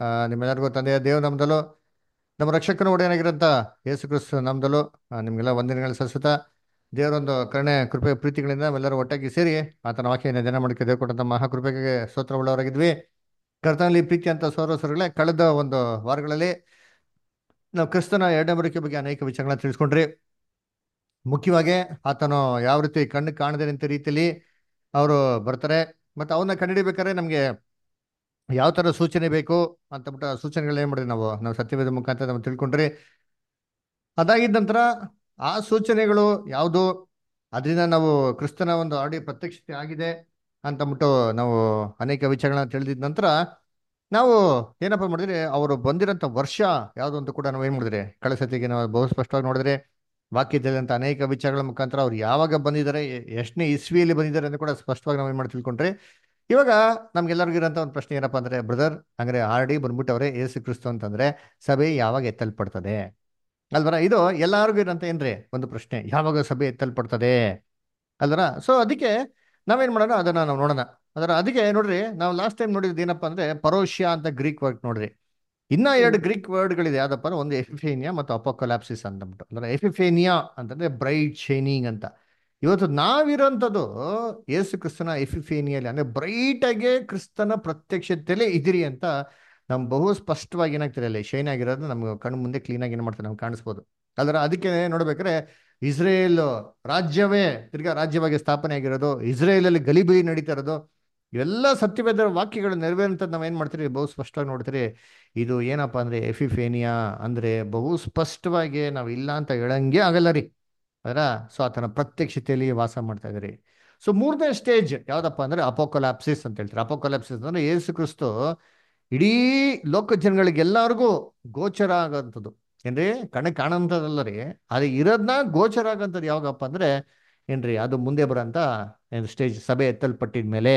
ಆ, ನಿಮ್ಮೆಲ್ಲರಿಗೂ ತಂದೆಯ ದೇವ ನಮ್ದಲು ನಮ್ಮ ರಕ್ಷಕನ ಒಡೆಯನಾಗಿರೋಂಥ ಯೇಸು ಕ್ರಿಸ್ತು ನಮ್ದಲು ಆ, ನಿಮ್ಗೆಲ್ಲ ವಂದನೆಗಳು ಸಲ್ಲಿಸುತ್ತಾ ದೇವರೊಂದು ಕರುಣೆ ಕೃಪೆ ಪ್ರೀತಿಗಳಿಂದ ನಾವೆಲ್ಲರೂ ಒಟ್ಟಾಗಿ ಸೇರಿ ಆತನ ವಾಕ್ಯನ ಜನ ಮಾಡಿಕೆ ದೇವ ಕೊಟ್ಟಂತ ಮಹಾಕೃಪೆಗೆ ಸ್ತೋತ್ರವುಳ್ಳವರಾಗಿದ್ವಿ ಕರ್ತನಲ್ಲಿ ಪ್ರೀತಿ ಅಂತ ಸೋರಸರುಗಳೇ ಕಳೆದ ಒಂದು ವಾರಗಳಲ್ಲಿ ನಾವು ಕ್ರಿಸ್ತನ ಎರಡನೇ ಬರಿಕೆ ಬಗ್ಗೆ ಅನೇಕ ವಿಚಾರಗಳನ್ನ ತಿಳಿಸ್ಕೊಂಡ್ರಿ ಮುಖ್ಯವಾಗಿ ಆತನು ಯಾವ ರೀತಿ ಕಣ್ಣು ಕಾಣದೇ ನಿಂತ ರೀತಿಯಲ್ಲಿ ಅವರು ಬರ್ತಾರೆ ಮತ್ತು ಅವನ್ನ ಕಂಡುಹಿಡಿಬೇಕಾದ್ರೆ ನಮಗೆ ಯಾವ ಥರ ಸೂಚನೆ ಬೇಕು ಅಂತ ಬಿಟ್ಟು ಆ ಸೂಚನೆಗಳು ಏನು ಮಾಡಿದ್ವಿ ನಾವು ನಾವು ಸತ್ಯವೇದ ಮುಖಾಂತರ ನಾವು ತಿಳ್ಕೊಂಡ್ರಿ ಅದಾಗಿದ್ದ ನಂತರ ಆ ಸೂಚನೆಗಳು ಯಾವುದು ಅದರಿಂದ ನಾವು ಕ್ರಿಸ್ತನ ಒಂದು ಆಡಿ ಪ್ರತ್ಯಕ್ಷತೆ ಆಗಿದೆ ಅಂತಂದ್ಬಿಟ್ಟು ನಾವು ಅನೇಕ ವಿಚಾರಗಳನ್ನ ತಿಳಿದಿದ ನಂತರ ನಾವು ಏನಪ್ಪ ಮಾಡಿದ್ರಿ ಅವರು ಬಂದಿರೋಂಥ ವರ್ಷ ಯಾವುದು ಅಂತ ಕೂಡ ನಾವು ಏನು ಮಾಡಿದ್ರಿ ಕಳೆದ ಸತಿಗೆ ನಾವು ಬಹು ಸ್ಪಷ್ಟವಾಗಿ ನೋಡಿದ್ರೆ ವಾಕ್ಯದಲ್ಲಿಂತ ಅನೇಕ ವಿಚಾರಗಳ ಮುಖಾಂತರ ಅವ್ರು ಯಾವಾಗ ಬಂದಿದ್ದಾರೆ ಎ- ಎಷ್ಟನೇ ಇಸ್ವಿಯಲ್ಲಿ ಬಂದಿದ್ದಾರೆ ಅಂತ ಕೂಡ ಸ್ಪಷ್ಟವಾಗಿ ನಾವು ಏನು ಮಾಡಿ ತಿಳ್ಕೊಂಡ್ರಿ ಇವಾಗ ನಮ್ಗೆಲ್ಲರಿಗೂ ಇರೋಂಥ ಒಂದು ಪ್ರಶ್ನೆ ಏನಪ್ಪ ಅಂದ್ರೆ ಬ್ರದರ್ ಹಂಗಾರೆ ಆಲ್ರೆಡಿ ಬಂದ್ಬಿಟ್ಟವ್ರೆ ಏಸು ಕ್ರಿಸ್ತು ಅಂತಂದ್ರೆ ಸಭೆ ಯಾವಾಗ ಎತ್ತಲ್ಪಡ್ತದೆ ಅಲ್ವರ ಇದು ಎಲ್ಲರಿಗೂ ಇರೋಂಥ ಏನ್ರಿ ಒಂದು ಪ್ರಶ್ನೆ ಯಾವಾಗ ಸಭೆ ಎತ್ತಲ್ಪಡ್ತದೆ ಅಲ್ವರ ಸೊ ಅದಕ್ಕೆ ನಾವೇನ್ ಮಾಡೋಣ ಅದನ್ನ ನಾವು ನೋಡೋಣ ಅದರ ಅದಕ್ಕೆ ನೋಡ್ರಿ ನಾವು ಲಾಸ್ಟ್ ಟೈಮ್ ನೋಡಿದ್ದು ಏನಪ್ಪ ಅಂದ್ರೆ ಪರೋಷ್ಯ ಅಂತ ಗ್ರೀಕ್ ವರ್ಡ್ ನೋಡ್ರಿ ಇನ್ನ ಎರಡು ಗ್ರೀಕ್ ವರ್ಡ್ಗಳಿದೆ ಯಾವ್ದಪ್ಪ ಅಂದ್ರೆ ಒಂದು ಎಫಿಫೇನಿಯಾ ಮತ್ತು ಅಪೋಕೊಲಾಪ್ಸಿಸ್ ಅಂತಂದ್ಬಿಟ್ಟು ಅಂದ್ರೆ ಎಫಿಫೇನಿಯಾ ಅಂತಂದ್ರೆ ಬ್ರೈಟ್ ಶೈನಿಂಗ್ ಅಂತ ಇವತ್ತು ನಾವಿರೋಂಥದ್ದು ಯೇಸು ಕ್ರಿಸ್ತನ ಎಫಿಫೇನಿಯಲ್ಲಿ ಅಂದ್ರೆ ಬ್ರೈಟ್ ಆಗಿ ಕ್ರಿಸ್ತನ ಪ್ರತ್ಯಕ್ಷತೆಯಲ್ಲಿ ಇದಿರಿ ಅಂತ ನಮ್ ಬಹು ಸ್ಪಷ್ಟವಾಗಿ ಏನಾಗ್ತಿದೆ ಅಲ್ಲಿ ಶೈನ್ ಆಗಿರೋದು ನಮ್ಗೆ ಕಣ್ಣು ಮುಂದೆ ಕ್ಲೀನ್ ಆಗಿ ಏನು ಮಾಡ್ತಾರೆ ನಾವು ಕಾಣಿಸ್ಬೋದು ಅಲ್ದ್ರ ಅದಕ್ಕೆ ನೋಡ್ಬೇಕಾದ್ರೆ ಇಸ್ರೇಲ್ ರಾಜ್ಯವೇ ತಿರ್ಗಾ ರಾಜ್ಯವಾಗಿ ಸ್ಥಾಪನೆ ಆಗಿರೋದು ಇಸ್ರೇಲಲ್ಲಿ ಗಲಿಬಿಲಿ ನಡೀತಾ ಇರೋದು ಇವೆಲ್ಲ ಸತ್ಯವೇದ ವಾಕ್ಯಗಳು ನೆರವೇರಂತದ್ದು ನಾವು ಏನು ಮಾಡ್ತೀರಿ ಬಹು ಸ್ಪಷ್ಟವಾಗಿ ನೋಡ್ತೀರಿ ಇದು ಏನಪ್ಪ ಅಂದ್ರೆ ಎಫಿಫೇನಿಯಾ ಅಂದ್ರೆ ಬಹು ಸ್ಪಷ್ಟವಾಗಿ ನಾವು ಇಲ್ಲ ಅಂತ ಹೇಳಂಗೆ ಆಗಲ್ಲ ರೀ ಅದರ ಸೊ ಆತನ ಪ್ರತ್ಯಕ್ಷತೆಯಲ್ಲಿ ವಾಸ ಮಾಡ್ತಾ ಇದ್ರಿ ಸೊ ಮೂರನೇ ಸ್ಟೇಜ್ ಯಾವ್ದಪ್ಪ ಅಂದ್ರೆ ಅಪೋಕೊಲಾಪ್ಸಿಸ್ ಅಂತ ಹೇಳ್ತಾರೆ ಅಪೋಕೊಲಾಪ್ಸಿಸ್ ಅಂದ್ರೆ ಯೇಸು ಕ್ರಿಸ್ತು ಇಡೀ ಲೋಕ ಜನಗಳಿಗೆಲ್ಲರಿಗೂ ಗೋಚರ ಆಗೋಂಥದ್ದು ಏನ್ರಿ ಕಣ್ಣಿಗೆ ಕಾಣೋಂಥದ್ದಲ್ಲ ರೀ ಅದು ಇರೋದನ್ನ ಗೋಚರ ಆಗಂಥದ್ದು ಯಾವಾಗಪ್ಪ ಅಂದ್ರೆ ಏನ್ರಿ ಅದು ಮುಂದೆ ಬರೋಂಥ ಏನು ಸ್ಟೇಜ್ ಸಭೆ ಎತ್ತಲ್ಪಟ್ಟಿದ ಮೇಲೆ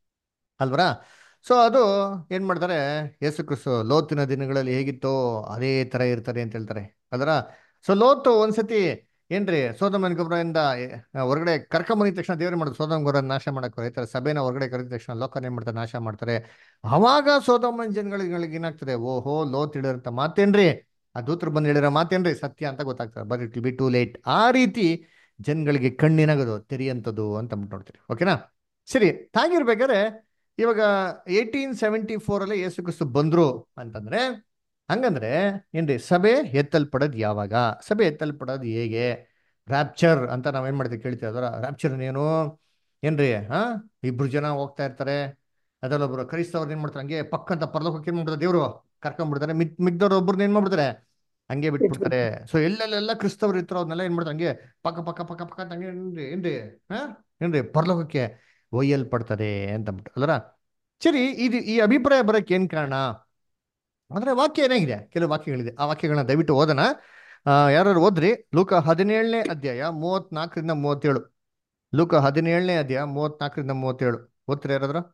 ಅಲ್ವರ ಸೊ ಅದು ಏನ್ ಮಾಡ್ತಾರೆ ಯೇಸು ಕ್ರಿಸ್ತು ಲೋತಿನ ದಿನಗಳಲ್ಲಿ ಹೇಗಿತ್ತೋ ಅದೇ ತರ ಇರ್ತಾರೆ ಅಂತ ಹೇಳ್ತಾರೆ ಅದರ ಸೊ ಲೋತು ಒಂದ್ಸತಿ ಏನ್ರಿ ಸೋದಮನ್ ಗೊಬ್ಬರದಿಂದ ಹೊರಗಡೆ ಕರ್ಕೊಂಬಂದಿದ ತಕ್ಷಣ ದೇವ್ರ ಮಾಡೋದು ಸೋದಮ್ ಗೊಬ್ಬರ ನಾಶ ಮಾಡಕ್ ರೈತರ ಸಭೆನ ಹೊರಗಡೆ ಕರೆದ ತಕ್ಷಣ ಲೋಕನ ಏನ್ ಮಾಡ್ತಾರೆ ನಾಶ ಮಾಡ್ತಾರೆ ಅವಾಗ ಸೋದಮನ್ ಜನಗಳಿಗೆ ಏನಾಗ್ತದೆ ಓಹೋ ಲೋತ್ ಇಡಿರಂತ ಮಾತೇನ್ರಿ ಆ ದೂತರು ಬಂದು ಹೇಳಿರೋ ಮಾತೇನ್ರಿ ಸತ್ಯ ಅಂತ ಗೊತ್ತಾಗ್ತದೆ but it be too late ಆ ರೀತಿ ಜನಗಳಿಗೆ ಕಣ್ಣಿನಾಗದು ತೆರೆಯಂಥದ್ದು ಅಂತ ಅಂದ್ಬಿಟ್ಟು ನೋಡ್ತೀರಿ ಓಕೆನಾ ಸರಿ ಹಾಗಿರ್ಬೇಕಾದ್ರೆ ಇವಾಗ ಏಯ್ಟೀನ್ ಸೆವೆಂಟಿ ಫೋರ್ ಅಲ್ಲಿ ಯೇಸು ಕ್ರಿಸ್ತು ಬಂದ್ರು ಅಂತಂದ್ರೆ ಹಂಗಂದ್ರೆ ಏನ್ರಿ ಸಭೆ ಎತ್ತಲ್ಪಡೋದು ಯಾವಾಗ ಸಭೆ ಎತ್ತಲ್ಪಡೋದು ಹೇಗೆ ರ್ಯಾಪ್ಚರ್ ಅಂತ ನಾವೇನ್ ಮಾಡ್ತೀವಿ ಕೇಳ್ತೀವಿ ಅದರ ರ್ಯಾಪ್ಚರ್ ಏನು ಏನ್ರಿ ಹಾ ಇಬ್ರು ಜನ ಹೋಗ್ತಾ ಇರ್ತಾರೆ ಅದರಲ್ಲೊಬ್ರು ಕ್ರೈಸ್ತವ್ರು ಏನ್ ಮಾಡ್ತಾರೆ ಹಂಗೆ ಪಕ್ಕಂತ ಪರಲೋಕಕ್ಕೆ ಏನ್ ಮಾಡ್ತಾರೆ ದೇವ್ರು ಕರ್ಕೊಂಡ್ಬಿಡ್ತಾರೆ ಮಿಕ್ ಮಿಕ್ದವ್ರು ಒಬ್ರನ್ನ ಏನ್ ಮಾಡ್ಬಿಡ್ತಾರೆ ಹಂಗೆ ಬಿಟ್ಬಿಡ್ತಾರೆ ಸೊ ಎಲ್ಲೆಲ್ಲೆಲ್ಲ ಕ್ರಿಸ್ತವ್ರು ಇರ್ತಾರೋ ಅವ್ರನ್ನೆಲ್ಲ ಏನ್ ಮಾಡ್ತಾರೆ ಹಂಗೆ ಪಕ್ಕ ಪಕ್ಕ ಪಕ್ಕ ಪಕ್ಕ ಅಂತ ಹಂಗೆ ಏನ್ರಿ ಏನ್ರಿ ಹಾ ಏನ್ರಿ ಪರಲೋಕಕ್ಕೆ ಒಯ್ಯಲ್ಪಡ್ತದೆ ಅಂತ ಅಂದ್ಬಿಟ್ಟು ಅಲ್ಲರ ಸರಿ ಇದು ಈ ಅಭಿಪ್ರಾಯ ಬರೋಕ್ಕೆ ಏನ್ ಕಾರಣ ಅಂದ್ರೆ ವಾಕ್ಯ ಏನಾಗಿದೆ ಕೆಲವು ವಾಕ್ಯಗಳಿದೆ ಆ ವಾಕ್ಯಗಳನ್ನ ದಯವಿಟ್ಟು ಓದೋಣ ಆ, ಯಾರು ಓದ್ರಿ ಲೂಕ ಹದಿನೇಳನೇ ಅಧ್ಯಾಯ ಮೂವತ್ನಾಲ್ಕರಿಂದ ಮೂವತ್ತೇಳು ಲೂಕ ಹದಿನೇಳನೇ ಅಧ್ಯಾಯ ಮೂವತ್ನಾಲ್ಕರಿಂದ ಮೂವತ್ತೇಳು ಓದ್ತೀರಾ ಯಾರಾದ್ರು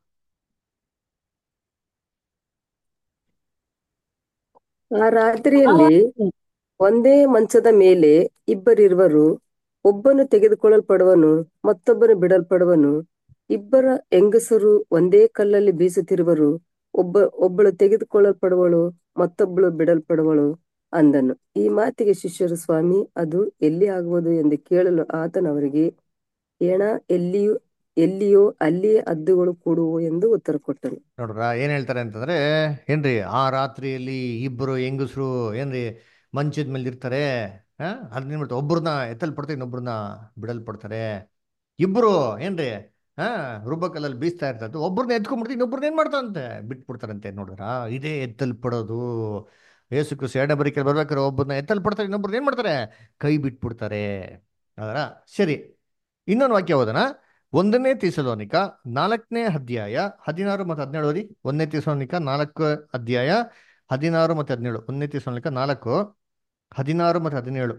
ಆ ರಾತ್ರಿಯಲ್ಲಿ ಒಂದೇ ಮಂಚದ ಮೇಲೆ ಇಬ್ಬರಿರುವರು ಒಬ್ಬನು ತೆಗೆದುಕೊಳ್ಳಲ್ಪಡುವನು ಮತ್ತೊಬ್ಬನು ಬಿಡಲ್ಪಡುವನು ಇಬ್ಬರ ಹೆಂಗಸರು ಒಂದೇ ಕಲ್ಲಲ್ಲಿ ಬೀಸುತ್ತಿರುವರು ಒಬ್ಬ ಒಬ್ಬಳು ತೆಗೆದುಕೊಳ್ಳಲ್ಪಡುವಳು ಮತ್ತೊಬ್ಬಳು ಬಿಡಲ್ಪಡುವಳು ಅಂದನು ಈ ಮಾತಿಗೆ ಶಿಷ್ಯರು ಸ್ವಾಮಿ ಅದು ಎಲ್ಲಿ ಆಗುವುದು ಎಂದು ಕೇಳಲು ಆತನು ಅವರಿಗೆ ಏಣ ಎಲ್ಲಿಯೂ ಎಲ್ಲಿಯೋ ಅಲ್ಲಿಯೇ ಹದ್ದುಗಳು ಕೂಡುವು ಎಂದು ಉತ್ತರ ಕೊಟ್ಟನು ನೋಡ್ರ ಏನ್ ಹೇಳ್ತಾರೆ ಅಂತಂದ್ರೆ ಏನ್ರಿ ಆ ರಾತ್ರಿಯಲ್ಲಿ ಇಬ್ಬರು ಹೆಂಗಸರು ಏನ್ರಿ ಮಂಚದ ಮೇಲೆ ಇರ್ತಾರೆ ಹಾ ಅದನ್ನ ಮಾಡ್ತಾರೆ ಒಬ್ರನ್ನ ಎತ್ತಲ್ಪಡ್ತಾರೆ ಇನ್ನೊಬ್ರನ್ನ ಬಿಡಲ್ಪಡ್ತಾರೆ ಇಬ್ರು ಏನ್ರಿ ಹಾ ರುಬ್ಬಕಲ್ಲಲ್ಲಿ ಬೀಸ್ತಾ ಇರ್ತದೆ ಒಬ್ರನ್ನ ಎತ್ಕೊಂಡ್ಬಿಡ್ತಾರೆ ಇನ್ನೊಬ್ರನ್ನ ಏನ್ ಮಾಡ್ತಾರಂತೆ ಬಿಟ್ಬಿಡ್ತಾರಂತೆ ನೋಡಿದ್ರ ಇದೇ ಎತ್ತಲ್ಪಡೋದು ಯೇಸು ಕ್ರಿಸ್ತು ಎರಡನೇ ಬರಿಕೆ ಬರ್ಬೇಕಾದ್ರೆ ಒಬ್ಬರನ್ನ ಎತ್ತಲ್ಪಡ್ತಾರೆ ಇನ್ನೊಬ್ರನ್ನ ಏನ್ ಮಾಡ್ತಾರೆ ಕೈ ಬಿಟ್ಬಿಡ್ತಾರೆ ಅದರ ಸರಿ ಇನ್ನೊಂದು ವಾಕ್ಯ ಓದೋಣ ಒಂದನೇ ತಿಸಲೋನಿಕ ನಾಲ್ಕನೇ ಅಧ್ಯಾಯ ಹದಿನಾರು ಮತ್ತು ಹದಿನೇಳು ಓದಿ ಒಂದನೇ ತಿಸಲೋನಿಕ ನಾಲ್ಕು ಅಧ್ಯಾಯ ಹದಿನಾರು ಮತ್ತು ಹದಿನೇಳು ಒಂದನೇ ತಿಸಲೋನಿಕ ನಾಲ್ಕು ಹದಿನಾರು ಮತ್ತು ಹದಿನೇಳು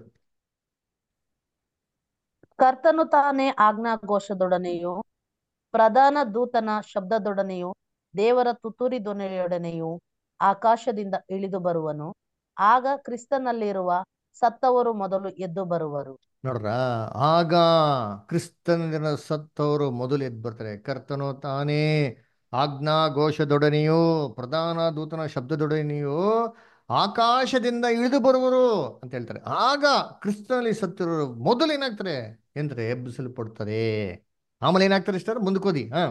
ಕರ್ತನು ತಾನೇ ಆಜ್ಞಾಘೋಷದೊಡನೆಯೂ ಪ್ರಧಾನ ದೂತನ ಶಬ್ದದೊಡನೆಯೂ ದೇವರ ತುತ್ತೂರಿ ಧ್ವನಿಯೊಡನೆಯೂ ಆಕಾಶದಿಂದ ಇಳಿದು ಬರುವನು ಆಗ ಕ್ರಿಸ್ತನಲ್ಲಿರುವ ಸತ್ತವರು ಮೊದಲು ಎದ್ದು ಬರುವರು ನೋಡ್ರ ಆಗ ಕ್ರಿಸ್ತನ ಸತ್ತವರು ಮೊದಲು ಎದ್ದು ಬರ್ತಾರೆ ಕರ್ತನು ತಾನೇ ಆಜ್ಞಾಘೋಷದೊಡನೆಯೂ ಪ್ರಧಾನ ದೂತನ ಶಬ್ದದೊಡನೆಯೂ ಆಕಾಶದಿಂದ ಇಳಿದು ಬರುವರು ಅಂತ ಹೇಳ್ತಾರೆ ಆಗ ಕ್ರಿಸ್ತನಲ್ಲಿ ಸತ್ತಿರೋರು ಮೊದಲು ಏನಾಗ್ತಾರೆ ಎಂದ್ರೆ ಎಬ್ಬಿಸಲ್ಪಡ್ತಾರೆ ಆಮೇಲೆ ಏನಾಗ್ತಾರೆ ಇಷ್ಟ ಮುಂದಕ್ಕೋದಿ ಹಾ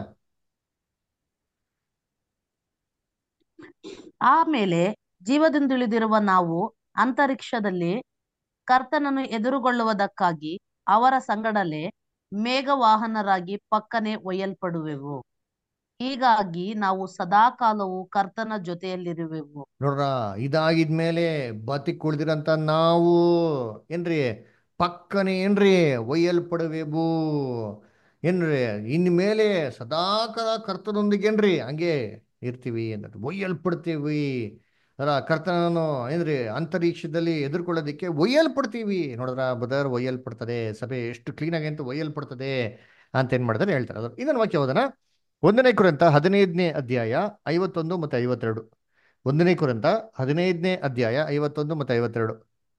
ಆಮೇಲೆ ಜೀವದಿಂದುಳಿದಿರುವ ನಾವು ಅಂತರಿಕ್ಷದಲ್ಲಿ ಕರ್ತನನ್ನು ಎದುರುಗೊಳ್ಳುವುದಕ್ಕಾಗಿ ಅವರ ಸಂಗಡಲೇ ಮೇಘವಾಹನರಾಗಿ ಪಕ್ಕನೆ ಒಯ್ಯಲ್ಪಡುವೆವು ಹೀಗಾಗಿ ನಾವು ಸದಾಕಾಲವು ಕರ್ತನ ಜೊತೆಯಲ್ಲಿರುವೆವು ನೋಡ್ರ ಇದಾಗಿದ್ಮೇಲೆ ಬತಿಕ್ ಉಳ್ದಿರಂತ ನಾವು ಏನ್ರಿ ಪಕ್ಕನೆ ಏನ್ರಿ ಒಯ್ಯಲ್ಪಡಬೇಕು ಏನ್ರಿ ಇನ್ಮೇಲೆ ಸದಾಕಾಲ ಕರ್ತನೊಂದಿಗೆ ಏನ್ರಿ ಹಂಗೆ ಇರ್ತೀವಿ ಅಂತ ಒಯ್ಯಲ್ಪಡ್ತೀವಿ ಅಲ್ಲ ಕರ್ತನನ್ನು ಏನ್ರಿ ಅಂತರಿಕ್ಷದಲ್ಲಿ ಎದುರ್ಕೊಳ್ಳೋದಕ್ಕೆ ಒಯ್ಯಲ್ಪಡ್ತೀವಿ ನೋಡಿದ್ರ ಬದರ್ ಒಯ್ಯಲ್ಪಡ್ತದೆ ಸಭೆ ಎಷ್ಟು ಕ್ಲೀನಾಗಿ ಅಂತ ಒಯ್ಯಲ್ಪಡ್ತದೆ ಅಂತ ಏನ್ ಮಾಡ್ತಾರೆ ಹೇಳ್ತಾರೆ ಅದು ಇದನ್ನ ವಾಕ್ಯ ಹೋದನ ಒಂದನೇ ಕುರಿತ ಹದಿನೈದನೇ ಅಧ್ಯಾಯ ಐವತ್ತೊಂದು ಮತ್ತೆ ಐವತ್ತೆರಡು ಒಂದನೇ ಕುರಿತ ಹದಿನೈದನೇ ಅಧ್ಯಾಯ ಐವತ್ತೊಂದು ಮತ್ತೆ ಐವತ್ತೆರಡು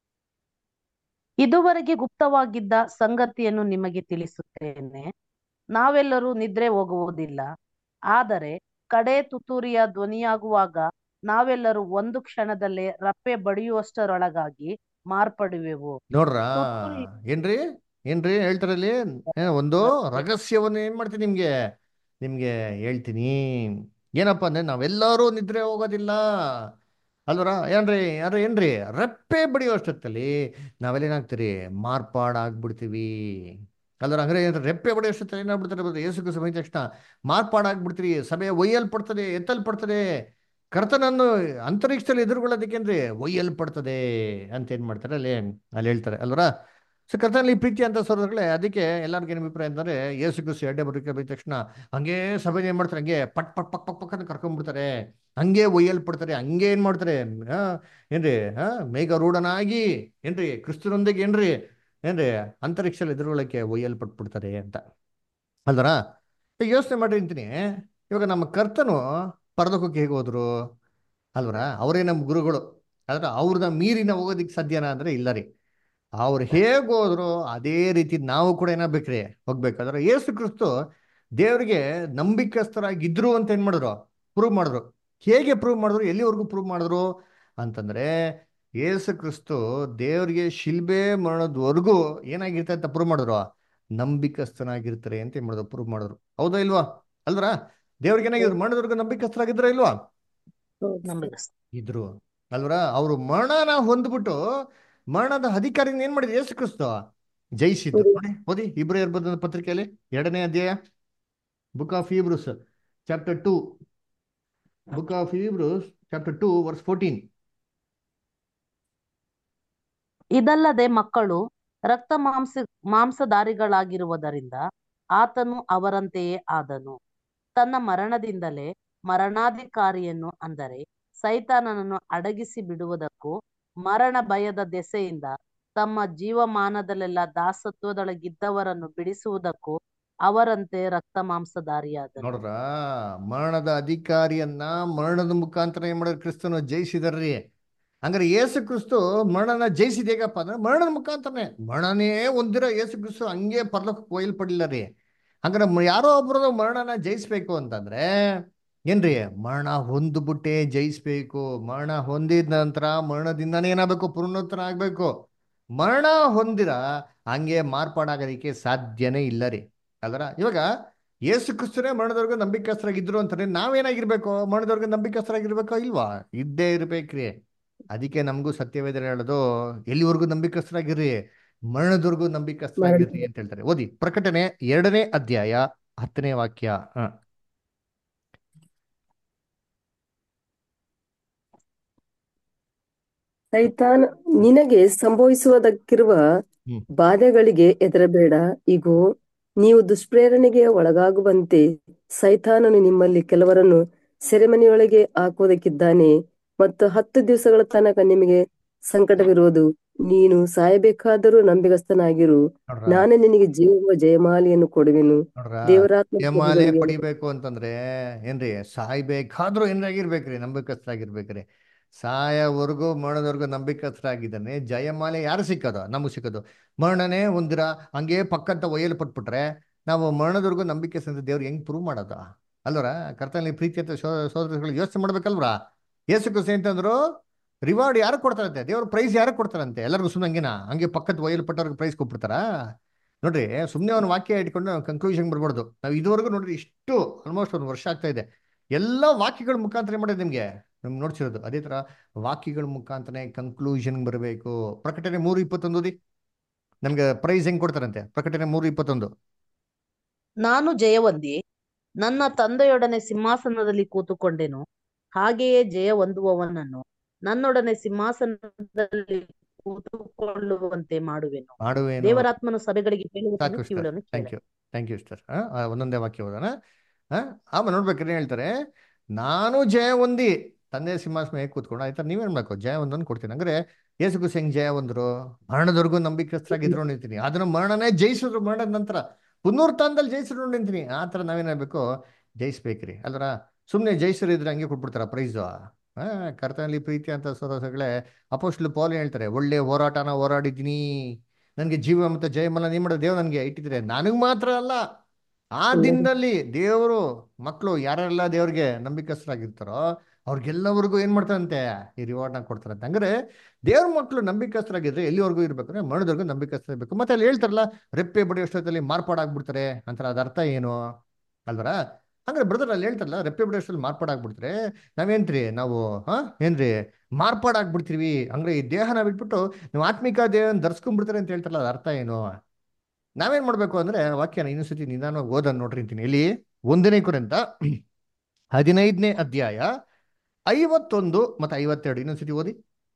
ಇದುವರೆಗೆ ಗುಪ್ತವಾಗಿದ್ದ ಸಂಗತಿಯನ್ನು ನಿಮಗೆ ತಿಳಿಸುತ್ತೇನೆ ನಾವೆಲ್ಲರೂ ನಿದ್ರೆ ಹೋಗುವುದಿಲ್ಲ ಆದರೆ ಕಡೆ ತುತ್ತೂರಿಯ ಧ್ವನಿಯಾಗುವಾಗ ನಾವೆಲ್ಲರೂ ಒಂದು ಕ್ಷಣದಲ್ಲೇ ರಪ್ಪೆ ಬಡಿಯುವಷ್ಟರೊಳಗಾಗಿ ಮಾರ್ಪಡುವೆವು ನೋಡ್ರ ತುತ್ತೂರಿ ಏನ್ರಿ ಏನ್ರಿ ಹೇಳ್ತಾರಲ್ಲಿ ಏ, ಒಂದು ರಹಸ್ಯವನ್ನು ಏನ್ ಮಾಡ್ತೀನಿ ನಿಮ್ಗೆ ನಿಮ್ಗೆ ಹೇಳ್ತೀನಿ ಏನಪ್ಪಾ ಅಂದ್ರೆ ನಾವೆಲ್ಲರೂ ನಿದ್ರೆ ಹೋಗೋದಿಲ್ಲ ಅಲ್ವರ ಏನ್ರಿ ಯಾರು ಏನ್ರಿ ರೆಪ್ಪೆ ಬಡಿಯೋಷ್ಟೊತ್ತಲ್ಲಿ ನಾವೆಲ್ಲ ಏನಾಗ್ತೀರಿ ಮಾರ್ಪಾಡಾಗ್ಬಿಡ್ತೀವಿ ಅಲ್ವರ ಹಂಗಾರೆ ಏನ್ರಿ ರೆಪ್ಪೆ ಬಡಿಯೋಷ್ಟೊತ್ತಲ್ಲಿ ಏನಾಗ್ಬಿಡ್ತಾರೆ ಬರ್ತದೆ ಯೇಸು ಕ್ರಿಸ್ತ ಬಂದ ತಕ್ಷಣ ಮಾರ್ಪಾಡಾಗ್ಬಿಡ್ತೀರಿ ಸಭೆ ಒಯ್ಯಲ್ಪಡ್ತದೆ ಎತ್ತಲ್ಪಡ್ತದೆ ಕರ್ತನನ್ನು ಅಂತರಿಕ್ಷದಲ್ಲಿ ಎದುರುಗೊಳ್ಳೋದಕ್ಕೇನ್ರಿ ಒಯ್ಯಲ್ಪಡ್ತದೆ ಅಂತ ಏನ್ ಮಾಡ್ತಾರೆ ಅಲ್ಲಿ ಅಲ್ಲಿ ಹೇಳ್ತಾರೆ ಅಲ್ವರ ಸೊ ಕರ್ತನಲ್ಲಿ ಪ್ರೀತಿ ಅಂತ ಸೋದರಗಳೇ ಅದಕ್ಕೆ ಎಲ್ಲರಿಗೂ ಏನು ಅಭಿಪ್ರಾಯ ಅಂತಂದ್ರೆ ಯೇಸು ಕ್ರಿಸ್ತು ಎರಡೇ ಬರೋಕೆ ಬಂದ ತಕ್ಷಣ ಹಂಗೆ ಸಭೆ ಏನ್ ಮಾಡ್ತಾರೆ ಹಂಗೆ ಪಟ್ ಪಟ್ ಪಕ್ ಪಕ್ ಪಕ್ ಅಂತ ಕರ್ಕೊಂಡ್ಬಿಡ್ತಾರೆ ಹಂಗೆ ಒಯ್ಯಲ್ಪಡ್ತಾರೆ ಹಂಗೆ ಏನ್ ಮಾಡ್ತಾರೆ ಆ, ಏನ್ರಿ ಆ ಮೇಘರೂಢನಾಗಿ ಏನ್ರಿ ಕ್ರಿಸ್ತನೊಂದಿಗೆ ಏನ್ರಿ ಏನ್ರಿ ಅಂತರಿಕ್ಷದಲ್ಲಿ ಎದುರುಗೊಳ್ಳಕ್ಕೆ ಒಯ್ಯಲ್ಪಟ್ಬಿಡ್ತಾರೆ ಅಂತ ಅಲ್ದರ ಯೋಚನೆ ಮಾಡಿ ಅಂತೀನಿ ಇವಾಗ ನಮ್ಮ ಕರ್ತನು ಪರಲೋಕಕ್ಕೆ ಹೇಗೆ ಹೋದ್ರು ಅಲ್ವರ ಅವರೇ ನಮ್ಮ ಗುರುಗಳು ಆದ್ರೆ ಅವ್ರನ್ನ ಮೀರಿನ ಹೋಗೋದಿಕ್ ಸಾಧ್ಯನಾ ಅಂದ್ರೆ ಇಲ್ಲ ರೀ ಅವ್ರು ಹೇಗೆ ಹೋದ್ರು ಅದೇ ರೀತಿ ನಾವು ಕೂಡ ಏನಾಗ್ಬೇಕ್ರಿ ಹೋಗ್ಬೇಕಾದ್ರೆ ಯೇಸು ಕ್ರಿಸ್ತು ದೇವರಿಗೆ ನಂಬಿಕಸ್ಥರಾಗಿದ್ರು ಅಂತ ಏನ್ ಮಾಡಿದ್ರು ಪ್ರೂವ್ ಮಾಡಿದ್ರು ಹೇಗೆ ಪ್ರೂವ್ ಮಾಡಿದ್ರು ಎಲ್ಲಿವರೆಗೂ ಪ್ರೂವ್ ಮಾಡಿದ್ರು ಅಂತಂದ್ರೆ ಯೇಸು ಕ್ರಿಸ್ತು ದೇವರಿಗೆ ಶಿಲ್ಬೆ ಮರಣದವರೆಗೂ ಏನಾಗಿರ್ತಾರೆ ಅಂತ ಪ್ರೂವ್ ಮಾಡಿದ್ರು ನಂಬಿಕಸ್ಥನಾಗಿರ್ತಾರೆ ಅಂತ ಏನ್ ಮಾಡಿದ್ರು ಪ್ರೂವ್ ಮಾಡಿದ್ರು ಹೌದಾ ಇಲ್ವಾ ಅಲ್ವರ ದೇವ್ರಿಗೆ ಏನಾಗಿದ್ರು ಮರಣದವರೆಗೂ ನಂಬಿಕಸ್ಥರಾಗಿದ್ರ ಇಲ್ವಾ ನಂಬಿಕಸ್ ಇದ್ರು ಅಲ್ವರ ಅವರು ಮರಣನ ಹೊಂದ್ಬಿಟ್ಟು ಮರಣದ ಅಧಿಕಾರಿನ ಏನ್ ಮಾಡಿದ್ರು ಯೇಸು ಕ್ರಿಸ್ತು ಜಯಿಸಿದ್ದು ನೋಡಿ ಓದಿ ಇಬ್ರು ಇರ್ಬೋದು ಪತ್ರಿಕೆಯಲ್ಲಿ ಎರಡನೇ ಅಧ್ಯಾಯ book of Hebrews chapter two book of Hebrews chapter two verse fourteen ಇದಲ್ಲದೆ ಮಕ್ಕಳು ರಕ್ತ ಮಾಂಸ ಮಾಂಸಧಾರಿಗಳಾಗಿರುವುದರಿಂದ ಆತನು ಅವರಂತೆಯೇ ಆದನು ತನ್ನ ಮರಣದಿಂದಲೇ ಮರಣಾಧಿಕಾರಿಯನ್ನು ಅಂದರೆ ಸೈತಾನನನ್ನು ಅಡಗಿಸಿ ಬಿಡುವುದಕ್ಕೂ ಮರಣ ಭಯದ ದೆಸೆಯಿಂದ ತಮ್ಮ ಜೀವಮಾನದಲ್ಲೆಲ್ಲ ದಾಸತ್ವದೊಳಗಿದ್ದವರನ್ನು ಬಿಡಿಸುವುದಕ್ಕೂ ಅವರಂತೆ ರಕ್ತ ಮಾಂಸಧಾರಿಯಾದನು ನೋಡ್ರ ಮರಣದ ಅಧಿಕಾರಿಯನ್ನ ಮರಣದ ಮುಖಾಂತರ ಏನ್ ಮಾಡಿದ್ರು ಕ್ರಿಸ್ತನು ಜಯಿಸಿದಾರ್ರಿ ಹಂಗಾರೆ ಯೇಸು ಕ್ರಿಸ್ತು ಮರಣನ ಜಯಿಸಿದ ಹೇಗಪ್ಪ ಅಂದ್ರೆ ಮರಣದ ಮುಖಾಂತರನೇ ಮರಣನೇ ಒಂದಿರೋ ಯೇಸು ಕ್ರಿಸ್ತು ಹಂಗೆ ಪರ್ಲೋಕಕ್ಕೆ ಒಯ್ಯಲ್ಪಡಲಿಲ್ಲ ರೀ ಹಂಗಾರೆ ಮ- ಯಾರೋ ಒಬ್ರದ್ದು ಮರಣನ ಜಯಿಸ್ಬೇಕು ಅಂತಂದ್ರೆ ಏನ್ರಿ ಮರಣ ಹೊಂದ್ಬಿಟ್ಟೆ ಜಯಿಸ್ಬೇಕು ಮರಣ ಹೊಂದಿದ ನಂತರ ಮರಣದಿಂದನೇ ಏನಾಗಬೇಕು ಪುನರುತ್ಥಾನ ಆಗ್ಬೇಕು ಮರಣ ಹೊಂದಿರ ಹಂಗೆ ಮಾರ್ಪಾಡಾಗೋದಕ್ಕೆ ಸಾಧ್ಯನೇ ಇಲ್ಲ ರೀ ಅದರ ಇವಾಗ ಯೇಸು ಕ್ರಿಸ್ತನೇ ಮರಣದವರೆಗೂ ನಂಬಿಕಸ್ಥರಾಗಿದ್ರು ಅಂತಾರೆ ನಾವೇನಾಗಿರ್ಬೇಕು ಮರಣದವರೆಗೂ ನಂಬಿಕಸ್ಥರಾಗಿರ್ಬೇಕೋ ಇಲ್ವಾ ಇದ್ದೇ ಇರ್ಬೇಕ್ರಿ ಅದಕ್ಕೆ ನಮಗೂ ಸತ್ಯವೇದ ಹೇಳೋದು ಎಲ್ಲಿವರೆಗೂ ನಂಬಿಕಸ್ಥರಾಗಿರ್ರಿ ಮರಣದವರೆಗೂ ನಂಬಿಕಸ್ಥರಾಗಿರ್ರಿ ಅಂತ ಹೇಳ್ತಾರೆ ಓದಿ ಪ್ರಕಟಣೆ ಎರಡನೇ ಅಧ್ಯಾಯ ಹತ್ತನೇ ವಾಕ್ಯ ಹ ಸೈತಾನ ನಿನಗೆ ಸಂಭವಿಸುವುದಕ್ಕಿರುವ ಹ್ಮ್. ಬಾಧೆಗಳಿಗೆ ಹೆದರಬೇಡ ಇಗೋ ನೀವು ದುಷ್ಪ್ರೇರಣೆಗೆ ಒಳಗಾಗುವಂತೆ ಸೈತಾನನು ನಿಮ್ಮಲ್ಲಿ ಕೆಲವರನ್ನು ಸೆರೆಮನೆಯೊಳಗೆ ಹಾಕುವುದಕ್ಕಿದ್ದಾನೆ ಮತ್ತು ಹತ್ತು ದಿವಸಗಳ ತನಕ ನಿಮಗೆ ಸಂಕಟವಿರುವುದು ನೀನು ಸಾಯಬೇಕಾದರೂ ನಂಬಿಗಸ್ತನಾಗಿರು ನೋಡ್ರ ನಾನು ನಿನಗೆ ಜೀವ ಜಯಮಾಲೆಯನ್ನು ಕೊಡುವೆನು ನೋಡ್ರ ದೇವರಾತ್ಮ ಜಯಮಾಲೆ ಪಡಿಬೇಕು ಅಂತಂದ್ರೆ ಏನ್ರಿ ಸಾಯ್ಬೇಕಾದ್ರೂ ಏನಾಗಿರ್ಬೇಕ್ರಿ ನಂಬಿಕಸ್ಥರಾಗಿರ್ಬೇಕ್ರಿ ಸಾಯವರೆಗೂ ಮರಣದವರೆಗೂ ನಂಬಿಕಸ್ಥರಾಗಿದ್ದಾನೆ ಜಯಮಾಲೆ ಯಾರು ಸಿಕ್ಕೋದು ನಮಗೆ ಸಿಕ್ಕೋದು ಮರಣನೇ ಒಂದಿರ ಹಂಗೆ ಪಕ್ಕಂತ ಒಯ್ಯಲು ಪಟ್ಬಿಟ್ರೆ ನಾವು ಮರಣದವರೆಗೂ ನಂಬಿಕೆ ಸಂತ ದೇವ್ರು ಹೆಂಗ್ ಪ್ರೂವ್ ಮಾಡೋದು ಅಲ್ವರ ಕರ್ತನಲ್ಲಿ ಪ್ರೀತಿ ಅಂತ ಸೋದರಗಳು ಯೋಚನೆ ಮಾಡ್ಬೇಕಲ್ವ್ರಾ ಯೇಸು ಕ್ರಿಸ್ತ ಅಂತಂದ್ರು ರಿವಾರ್ಡ್ ಯಾರು ಕೊಡ್ತಾರಂತೆ ದೇವ್ರ ಪ್ರೈಸ್ ಯಾರು ಕೊಡ್ತಾರಂತೆ ಎಲ್ಲರಿಗೂ ಸುಮ್ಮನೆ ಹಂಗೇನಾ ಹಂಗೆ ಪಕ್ಕದ ಒಯ್ಯಲ್ಪಟ್ಟವ್ರಿಗೆ ಪ್ರೈಸ್ ಕೊಟ್ಬಿಡ್ತಾರಾ ನೋಡ್ರಿ ಸುಮ್ಮನೆ ಒಂದು ವಾಕ್ಯ ಇಟ್ಕೊಂಡು ಕನ್ಕ್ಲೂಷನ್ ಬರ್ಬಾರ್ದು ನಾವು ಇದುವರೆಗೂ ನೋಡ್ರಿ ಇಷ್ಟು ಆಲ್ಮೋಸ್ಟ್ ಒಂದು ವರ್ಷ ಆಗ್ತಾ ಇದೆ ಎಲ್ಲ ವಾಕ್ಯಗಳ ಮುಖಾಂತರ ಏನ್ ಮಾಡೋದು ನಿಮಗೆ ನಮ್ಗೆ ನೋಡ್ಸಿರೋದು ಅದೇ ತರ ವಾಕ್ಯಗಳ ಮುಖಾಂತರ ಕನ್ಕ್ಲೂಷನ್ ಬರಬೇಕು ಪ್ರಕಟಣೆ ಮೂರು ಇಪ್ಪತ್ತೊಂದು ಓದಿ ನಮ್ಗೆ ಪ್ರೈಸ್ ಹೆಂಗ್ ಕೊಡ್ತಾರಂತೆ ಪ್ರಕಟಣೆ ಮೂರು ಇಪ್ಪತ್ತೊಂದು ನಾನು ಜಯವಂದಿ ನನ್ನ ತಂದೆಯೊಡನೆ ಸಿಂಹಾಸನದಲ್ಲಿ ಕೂತುಕೊಂಡೆನು ಹಾಗೆಯೇ ಜಯ ಹೊಂದುವವನನ್ನು ನನ್ನೊಡನೆ ಸಿಂಹಾಸನದಲ್ಲಿ ಕೂತುಕೊಳ್ಳುವಂತೆ ಮಾಡುವೆನು ಮಾಡುವೇನು ದೇವರಾತ್ಮನು ಸಭೆಗಳಿಗೆ ಹೇಳುವುದನ್ನು ಸಾಕು ಸರ್ ಕಿವಿಗಳನ್ನು ಥ್ಯಾಂಕ್ ಕೇಳು ಯು ಥ್ಯಾಂಕ್ ಯು ಸರ್ ಒಂದೊಂದೇ ವಾಕ್ಯ ಹೋಗೋಣ ಆಮೇಲೆ ನೋಡ್ಬೇಕಾದ್ರೆ ಹೇಳ್ತಾರೆ ನಾನು ಜಯ ಹೊಂದಿ ತಂದೆ ಸಿಂಹಾಸನ ಹೇಗೆ ಕೂತ್ಕೊಂಡು ಆಯ್ತಾ ನೀವೇನ್ ಮಾಡ್ಕೋ ಜಯ ಒಂದೊಂದು ಕೊಡ್ತೀನಿ ಅಂದ್ರೆ ಯೇಸು ಕ್ರಿಸ್ತ ಹೆಂಗ್ ಜಯ ಒಂದ್ರು ಮರಣದವರೆಗೂ ನಂಬಿಕಸ್ಥರಾಗಿದ್ರು ನಿಂತೀನಿ ಅದನ್ನ ಮರಣನೇ ಜಯಿಸಿದ್ರು ಮರಣದ ನಂತರ ಪುನರುತ್ಥಾನದಲ್ಲಿ ಜಯಿಸಿದ್ರು ನಿಂತೀನಿ ಆ ಥರ ನಾವೇನಾಗಬೇಕು ಜಯಿಸ್ಬೇಕ್ರಿ ಅಲ್ರ ಸುಮ್ಮನೆ ಜಯಿಸರು ಇದ್ರೆ ಹಂಗೆ ಕೊಟ್ಬಿಡ್ತಾರ ಪ್ರೈಸು ಹಾ ಕರ್ತನಲ್ಲಿ ಪ್ರೀತಿ ಅಂತ ಸೋದರಗಳೇ ಅಪೋಸ್ಟ್ಲು ಪೌಲ್ ಹೇಳ್ತಾರೆ ಒಳ್ಳೆ ಹೋರಾಟನ ಹೋರಾಡಿದ್ದೀನಿ ನನಗೆ ಜೀವ ಮತ್ತು ಜಯಮಲ್ಲ ನೀವು ಮಾಡೋ ದೇವ್ ನನಗೆ ಇಟ್ಟಿದ್ರೆ ನನಗೆ ಮಾತ್ರ ಅಲ್ಲ ಆ ದಿನದಲ್ಲಿ ದೇವರು ಮಕ್ಕಳು ಯಾರೆಲ್ಲ ದೇವ್ರಿಗೆ ನಂಬಿಕಸ್ಥರಾಗಿರ್ತಾರೋ ಅವ್ರಿಗೆಲ್ಲವರೆಗೂ ಏನ್ ಮಾಡ್ತಾರಂತೆ ಈ ರಿವಾರ್ಡ್ನ ಕೊಡ್ತಾರಂತೆ ಹಂಗಾರೆ ದೇವ್ರ ಮಕ್ಕಳು ನಂಬಿಕಸ್ಥರಾಗಿದ್ರೆ ಎಲ್ಲಿವರೆಗೂ ಇರ್ಬೇಕಂದ್ರೆ ಮರಣದವರೆಗೂ ನಂಬಿಕಸ್ಥರಾಗಬೇಕು ಮತ್ತೆ ಅಲ್ಲಿ ಹೇಳ್ತಾರಲ್ಲ ರೆಪ್ಪೆ ಬಡಿಯೋಷ್ಟೊತ್ತಲ್ಲಿ ಮಾರ್ಪಾಡಾಗ್ಬಿಡ್ತಾರೆ ಅಂತಾರೆ ಅದ ಅರ್ಥ ಏನು ಅಲ್ವರ ಹಂಗಾರೆ ಬ್ರದರ್ ಅಲ್ಲಿ ಹೇಳ್ತಾರಲ್ಲ ರೆಪ್ಪೆ ಬಡಿಯೋಷ್ಟಲ್ಲಿ ಮಾರ್ಪಾಡಾಗ್ಬಿಡ್ತಾರೆ ನಾವೇನ್ರಿ ನಾವು ಹಾ ಏನ್ರಿ ಮಾರ್ಪಾಡಾಗ್ಬಿಡ್ತೀವಿ ಹಂಗ್ರೆ ಈ ದೇಹನ ಬಿಟ್ಬಿಟ್ಟು ನೀವು ಆತ್ಮಿಕ ದೇಹನ ಧರಿಸ್ಕೊಂಡ್ಬಿಡ್ತಾರೆ ಅಂತ ಹೇಳ್ತಾರಲ್ಲ ಅದ ಅರ್ಥ ಏನು ನಾವೇನ್ ಮಾಡ್ಬೇಕು ಅಂದ್ರೆ ವಾಕ್ಯನ ಇನ್ನೊಂದ್ಸತಿ ನಿಧಾನವಾಗಿ ಓದನ್ ನೋಡ್ರಿ ಅಂತೀನಿ ಇಲ್ಲಿ ಒಂದನೇ ಕುರಿತ ಹದಿನೈದನೇ ಅಧ್ಯಾಯ ಐವತ್ತೊಂದು ಮತ್ತೆ ಐವತ್ತೆರಡು ಇನ್ನೊಂದ್ಸತಿ ಓದಿ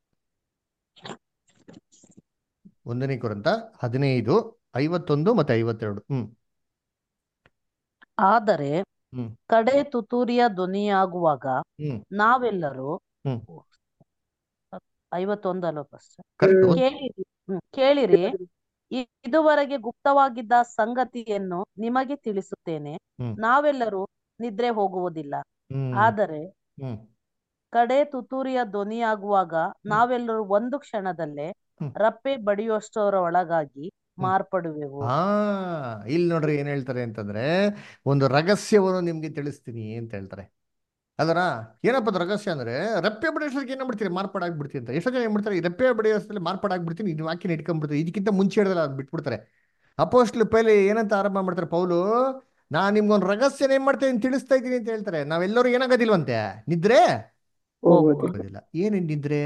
ಒಂದನೇ ಕುರಿತ ಹದಿನೈದು ಐವತ್ತೊಂದು ಮತ್ತೆ ಐವತ್ತೆರಡು ಹ್ಮ್ ಆದರೆ ಹ್ಮ್. ಕಡೆ ತುತೂರಿಯ ಧ್ವನಿಯಾಗುವಾಗ ಹ್ಮ್ ನಾವೆಲ್ಲರೂ ಹ್ಮ್. ಐವತ್ತೊಂದಲ್ಲ ಫಸ್ಟ್ ಕರೆಕ್ಟ್ ಕೇಳಿರಿ ಹ್ಮ್, ಕೇಳಿರಿ ಇ- ಇದುವರೆಗೆ ಗುಪ್ತವಾಗಿದ್ದ ಸಂಗತಿಯನ್ನು ನಿಮಗೆ ತಿಳಿಸುತ್ತೇನೆ ಹ್ಮ್. ನಾವೆಲ್ಲರೂ ನಿದ್ರೆ ಹೋಗುವುದಿಲ್ಲ ಹ್ಮ್ ಆದರೆ ಹ್ಮ್ ಕಡೆ ತುತೂರಿಯ ಧ್ವನಿಯಾಗುವಾಗ ನಾವೆಲ್ಲರೂ ಒಂದು ಕ್ಷಣದಲ್ಲೇ ಹ್ಮ್. ರಪ್ಪೆ ಬಡಿಯುವಷ್ಟರ ಒಳಗಾಗಿ ಮಾರ್ಪಡುವೆವು ಹಾ ಇಲ್ಲಿ ನೋಡ್ರಿ ಏನ್ ಹೇಳ್ತಾರೆ ಅಂತಂದ್ರೆ ಒಂದು ರಹಸ್ಯವನ್ನು ನಿಮ್ಗೆ ತಿಳಿಸ್ತೀನಿ ಅಂತ ಹೇಳ್ತಾರೆ ಅದರ ಏನಪ್ಪ ಅದು ರಹಸ್ಯ ಅಂದ್ರೆ ರೆಪ್ಪೆ ಬಡಿಯೋಷ್ಟಕ್ಕೆ ಏನ್ ಮಾಡ್ತೀರಿ ಮಾರ್ಪಾಡಾಗ್ಬಿಡ್ತೀನಿ ಅಂತ ಎಷ್ಟೋ ಜನ ಏನ್ ಮಾಡ್ತಾರೆ ಈ ರೆಪ್ಪೆ ಬಡಿಯೋಷ್ಟರಲ್ಲಿ ಮಾರ್ಪಾಡಾಗ್ಬಿಡ್ತೀನಿ ಇದು ವಾಕ್ಯನ ಇಟ್ಕೊಂಡ್ಬಿಡ್ತಾರೆ ಇದಕ್ಕಿಂತ ಮುಂಚೆ ಹೇಳಿದ್ರೆ ಅದು ಬಿಟ್ಬಿಡ್ತಾರೆ ಅಪೋಸ್ಟ್ಲು ಪೈಲೆ ಏನಂತ ಆರಂಭ ಮಾಡ್ತಾರೆ ಪೌಲು ನಾನ್ ನಿಮ್ಗೊಂದು ರಹಸ್ಯನ ಏನ್ ಮಾಡ್ತೇನೆ ತಿಳಿಸ್ತಾ ಇದ್ದೀನಿ ಅಂತ ಹೇಳ್ತಾರೆ ನಾವೆಲ್ಲರೂ ಏನಾಗೋದಿಲ್ವಂತೆ ನಿದ್ರೆ ಹೋಗೋದು ಹೋಗೋದಿಲ್ಲ ಏನ್ ನಿದ್ರೆ